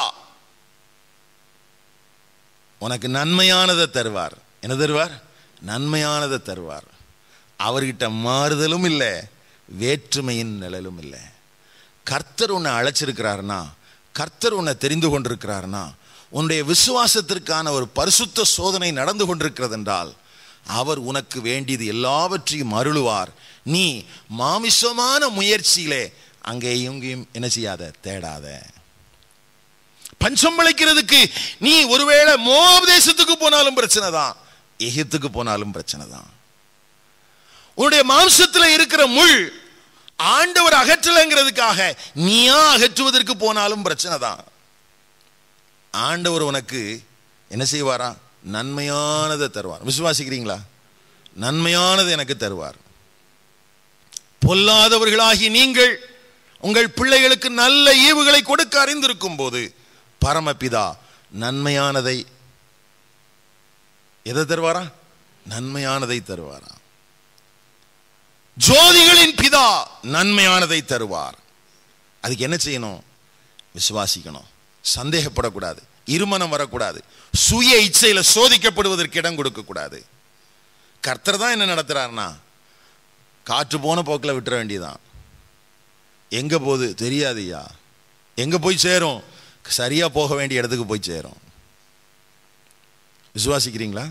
உனக்கு நன்மையானதை தருவார் என்ன தருவார் நன்மையானதை தருவார் அவர்கிட்ட மாறுதலும் இல்லை வேற்றுமையின் நிழலும் இல்லை கர்த்தர் உன்னை அழைச்சிருக்கிறாருன்னா கர்த்தர் உன்னை தெரிந்து கொண்டிருக்கிறாருன்னா உன்னுடைய விசுவாசத்திற்கான ஒரு பரிசுத்த சோதனை நடந்து கொண்டிருக்கிறது என்றால் அவர் உனக்கு வேண்டியது எல்லாவற்றையும் அருளுவார் நீ மாமிசமான முயற்சியிலே அங்கேயும் இங்கேயும் என்ன செய்யாத தேடாத பஞ்சம் பிழைக்கிறதுக்கு நீ ஒருவேளை மோவாப் தேசத்துக்கு போனாலும் பிரச்சனை தான் எகிப்துக்கு போனாலும் பிரச்சனை தான் உன்னுடைய மாம்சத்துல இருக்கிற முள் ஆண்டவர் அகற்றலைங்கிறதுக்காக நீயா அகற்றுவதற்கு போனாலும் பிரச்சனை தான் ஆண்டவர் உனக்கு என்ன செய்வாரா நன்மையானதை தருவார் விசுவாசிக்கிறீங்களா நன்மையானது எனக்கு தருவார் பொல்லாதவர்களாகி நீங்கள் உங்கள் பிள்ளைகளுக்கு நல்ல ஈவுகளை கொடுக்க அறிந்திருக்கும் போது பரமபிதா நன்மையானதை எதை தருவாரா நன்மையானதை தருவாரா ஜோதிகளின் பிதா நன்மையானதை தருவார் அதுக்கு என்ன செய்யணும் விசுவாசிக்கணும் சந்தேகப்படக்கூடாது இருமனம் வரக்கூடாது சுய இச்சையில சோதிக்கப்படுவதற்கு இடம் கொடுக்க கூடாது கர்த்தர் தான் என்ன நடத்துறாருன்னா காற்று போன போக்கில் விட்டுற வேண்டியதான் எங்க போகுது தெரியாதுயா எங்க போய் சேரும் சரியா போக வேண்டிய இடத்துக்கு போய் சேரும் விசுவாசிக்கிறீங்களா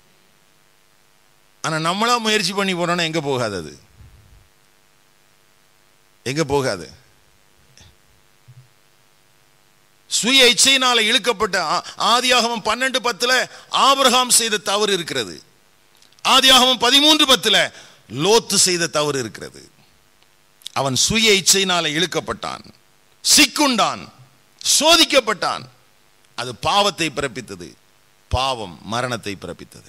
ஆனா நம்மளா முயற்சி பண்ணி போனோம்னா எங்க போகாது அது எங்க போகாது சுய இச்சையினால இழுக்கப்பட்ட ஆ- ஆதியாகமம் பன்னெண்டு பத்துல ஆபிரகாம் செய்த தவறு இருக்கிறது ஆதியாகமம் பதிமூன்று பத்துல லோத்து செய்த தவறு இருக்கிறது அவன் சுய இச்சையினால இழுக்கப்பட்டான் சிக்குண்டான் சோதிக்கப்பட்டான் அது பாவத்தை பிறப்பித்தது பாவம் மரணத்தை பிறப்பித்தது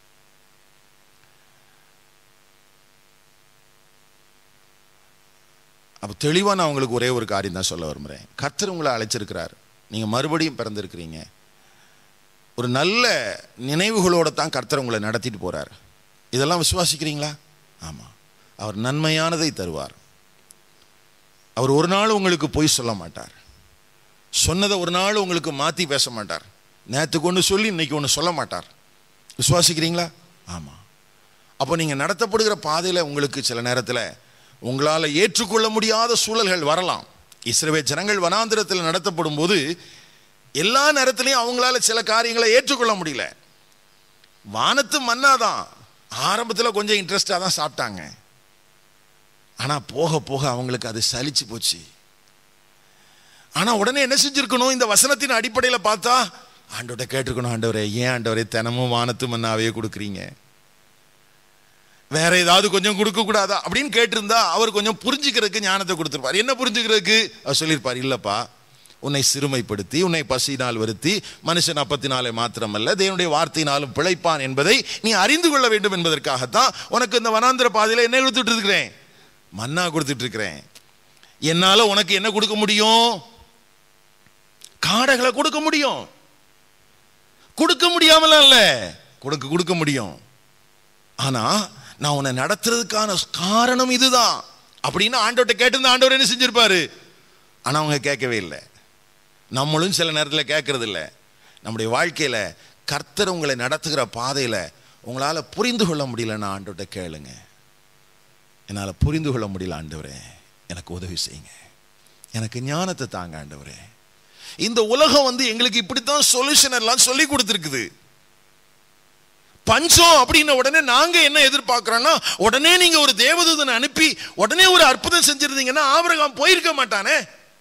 அப்போ தெளிவாக நான் உங்களுக்கு ஒரே ஒரு காரியம் தான் சொல்ல விரும்புகிறேன் கர்த்தர் உங்களை அழைச்சிருக்கிறார் நீங்கள் மறுபடியும் பிறந்திருக்கிறீங்க ஒரு நல்ல நினைவுகளோட தான் கர்த்தர் உங்களை நடத்திட்டு போறார் இதெல்லாம் விசுவாசிக்கிறீங்களா ஆமாம் அவர் நன்மையானதை தருவார் அவர் ஒரு நாள் உங்களுக்கு பொய் சொல்ல மாட்டார் சொன்னதை ஒரு நாள் உங்களுக்கு மாற்றி பேச மாட்டார் நேற்றுக்கு ஒன்று சொல்லி இன்னைக்கு ஒன்று சொல்ல மாட்டார் விசுவாசிக்கிறீங்களா ஆமாம் அப்போ நீங்கள் நடத்தப்படுகிற பாதையில் உங்களுக்கு சில நேரத்தில் உங்களால் ஏற்றுக்கொள்ள முடியாத சூழல்கள் வரலாம் இஸ்ரவேல் ஜனங்கள் வனாந்திரத்தில் நடத்தப்படும் போது எல்லா நேரத்திலையும் அவங்களால சில காரியங்களை ஏற்றுக்கொள்ள முடியல வானத்து மன்னா தான் ஆரம்பத்தில் கொஞ்சம் இன்ட்ரெஸ்டாக தான் சாப்பிட்டாங்க ஆனால் போக போக அவங்களுக்கு அது சலிச்சு போச்சு ஆனால் உடனே என்ன செஞ்சிருக்கணும் இந்த வசனத்தின் அடிப்படையில் பார்த்தா ஆண்டவரை கேட்டிருக்கணும் ஆண்டவரே ஏன் ஆண்டவரே தினமும் வானத்து மன்னாவே கொடுக்குறீங்க வேற ஏதாவது கொஞ்சம் கொடுக்க கூடாதா அப்படின்னு கேட்டிருந்தா அவர் கொஞ்சம் புரிஞ்சுக்கிறதுக்கு ஞானத்தை கொடுத்துருப்பார் என்ன புரிஞ்சுக்கிறதுக்கு அவர் சொல்லியிருப்பார் இல்லப்பா உன்னை சிறுமைப்படுத்தி உன்னை பசியினால் வருத்தி மனுஷன் அப்பத்தினாலே மாத்திரமல்ல தேவனுடைய வார்த்தையினாலும் பிழைப்பான் என்பதை நீ அறிந்து கொள்ள வேண்டும் என்பதற்காகத்தான் உனக்கு இந்த வனாந்திர பாதையில் என்ன கொடுத்துட்டு இருக்கிறேன் மன்னா கொடுத்துட்டு இருக்கிறேன் என்னால உனக்கு என்ன கொடுக்க முடியும் காடைகளை கொடுக்க முடியும் கொடுக்க முடியாமலாம் இல்ல கொடுக்க கொடுக்க முடியும் ஆனா நான் உன்னை நடத்துறதுக்கான காரணம் இதுதான் அப்படின்னு ஆண்டவர்கிட்ட கேட்டிருந்த ஆண்டவர் என்ன செஞ்சிருப்பாரு ஆனா அவங்க கேட்கவே இல்லை நம்மளும் சில நேரத்தில் கேட்கறது இல்லை நம்முடைய வாழ்க்கையில கர்த்தர் உங்களை நடத்துகிற பாதையில உங்களால புரிந்து கொள்ள முடியலன்னா ஆண்டவர்கிட்ட கேளுங்க என்னால் புரிந்து கொள்ள முடியல ஆண்டவரே எனக்கு உதவி செய்யுங்க எனக்கு ஞானத்தை தாங்க ஆண்டவரே இந்த உலகம் வந்து எங்களுக்கு இப்படித்தான் சொல்யூஷன் எல்லாம் சொல்லி கொடுத்துருக்குது பஞ்சம் அப்படின்ன உடனே நாங்க என்ன எதிர்பார்க்கிறோம்னா உடனே நீங்க ஒரு தேவதூதனை அனுப்பி உடனே ஒரு அற்புதம் செஞ்சிருந்தீங்கன்னா ஆபிரகாம் போயிருக்க மாட்டானே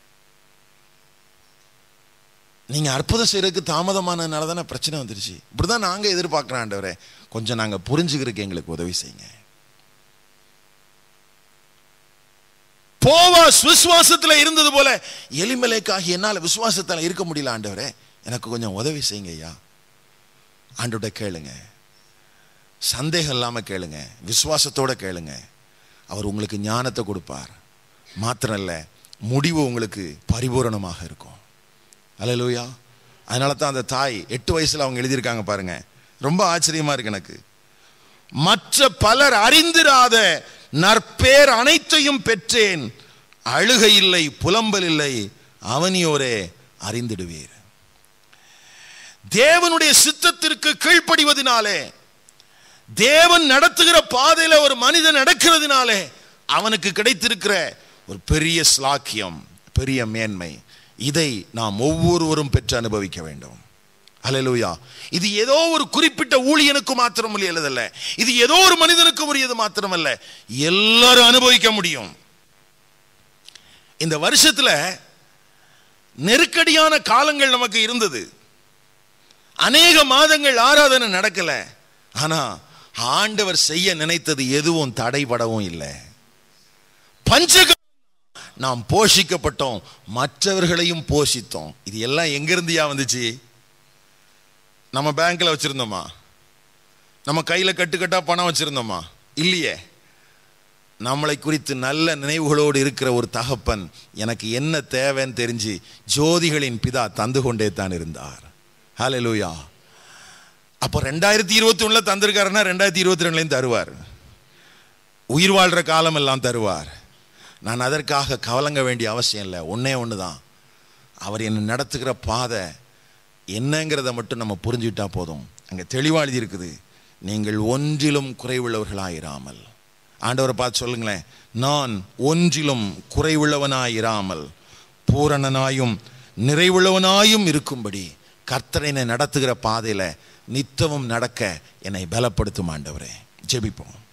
நீங்க அற்புதம் செய்யறதுக்கு தாமதமானதுனால தானே பிரச்சனை வந்துருச்சு இப்படிதான் நாங்க எதிர்பார்க்கிறோம் ஆண்டவரே கொஞ்சம் நாங்க புரிஞ்சுக்கிறதுக்கு எங்களுக்கு உதவி செய்யுங்க போவா விசுவாசத்துல இருந்தது போல எலிமலைக்காகி என்னால் விசுவாசத்தில் இருக்க முடியல ஆண்டவரே எனக்கு கொஞ்சம் உதவி செய்யுங்க ஐயா ஆண்டோட கேளுங்க சந்தேகம் இல்லாமல் கேளுங்க விசுவாசத்தோட கேளுங்க அவர் உங்களுக்கு ஞானத்தை கொடுப்பார் மாத்திரம் இல்லை முடிவு உங்களுக்கு பரிபூரணமாக இருக்கும் அலையலூயா அதனால தான் அந்த தாய் எட்டு வயசுல அவங்க எழுதியிருக்காங்க பாருங்க ரொம்ப ஆச்சரியமா இருக்கு எனக்கு மற்ற பலர் அறிந்திராத நற்பேர் அனைத்தையும் பெற்றேன் அழுகை இல்லை புலம்பல் இல்லை அவனியோரே அறிந்திடுவீர் தேவனுடைய சித்தத்திற்கு கீழ்ப்படிவதனாலே தேவன் நடத்துகிற பாதையில ஒரு மனிதன் நடக்கிறதுனாலே அவனுக்கு கிடைத்திருக்கிற ஒரு பெரிய ஸ்லாக்கியம் பெரிய மேன்மை இதை நாம் ஒவ்வொருவரும் பெற்று அனுபவிக்க வேண்டும் அலலுயா இது ஏதோ ஒரு குறிப்பிட்ட ஊழியனுக்கு மாத்திரம் உரியதல்ல இது ஏதோ ஒரு மனிதனுக்கு உரியது மாத்திரமல்ல எல்லாரும் அனுபவிக்க முடியும் இந்த வருஷத்துல நெருக்கடியான காலங்கள் நமக்கு இருந்தது அநேக மாதங்கள் ஆராதனை நடக்கல ஆனா ஆண்டவர் செய்ய நினைத்தது எதுவும் தடைபடவும் இல்லை பஞ்சக நாம் போஷிக்கப்பட்டோம் மற்றவர்களையும் போஷித்தோம் இது எல்லாம் எங்கிருந்தியா வந்துச்சு நம்ம பேங்க்ல வச்சிருந்தோமா நம்ம கையில கட்டுக்கட்டா பணம் வச்சிருந்தோமா இல்லையே நம்மளை குறித்து நல்ல நினைவுகளோடு இருக்கிற ஒரு தகப்பன் எனக்கு என்ன தேவைன்னு தெரிஞ்சு ஜோதிகளின் பிதா தந்து கொண்டே தான் இருந்தார் ஹalleluya அப்போ ரெண்டாயிரத்தி இருபத்தி ஒண்ணுல தந்திருக்காருன்னா ரெண்டாயிரத்தி இருபத்தி ரெண்டுலையும் தருவார் உயிர் வாழ்ற காலம் எல்லாம் தருவார் நான் அதற்காக கவலங்க வேண்டிய அவசியம் இல்லை ஒன்னே ஒன்று தான் அவர் என்னை நடத்துகிற பாதை என்னங்கிறத மட்டும் நம்ம புரிஞ்சுக்கிட்டா போதும் அங்கே தெளிவாக எழுதி இருக்குது நீங்கள் ஒன்றிலும் குறைவுள்ளவர்களாயிராமல் ஆண்டவரை பார்த்து சொல்லுங்களேன் நான் ஒன்றிலும் குறைவுள்ளவனாயிராமல் பூரணனாயும் நிறைவுள்ளவனாயும் இருக்கும்படி கர்த்தரை என்னை நடத்துகிற பாதையில் நித்தமும் நடக்க என்னை பலப்படுத்தும் ஆண்டவரே ஜெபிப்போம்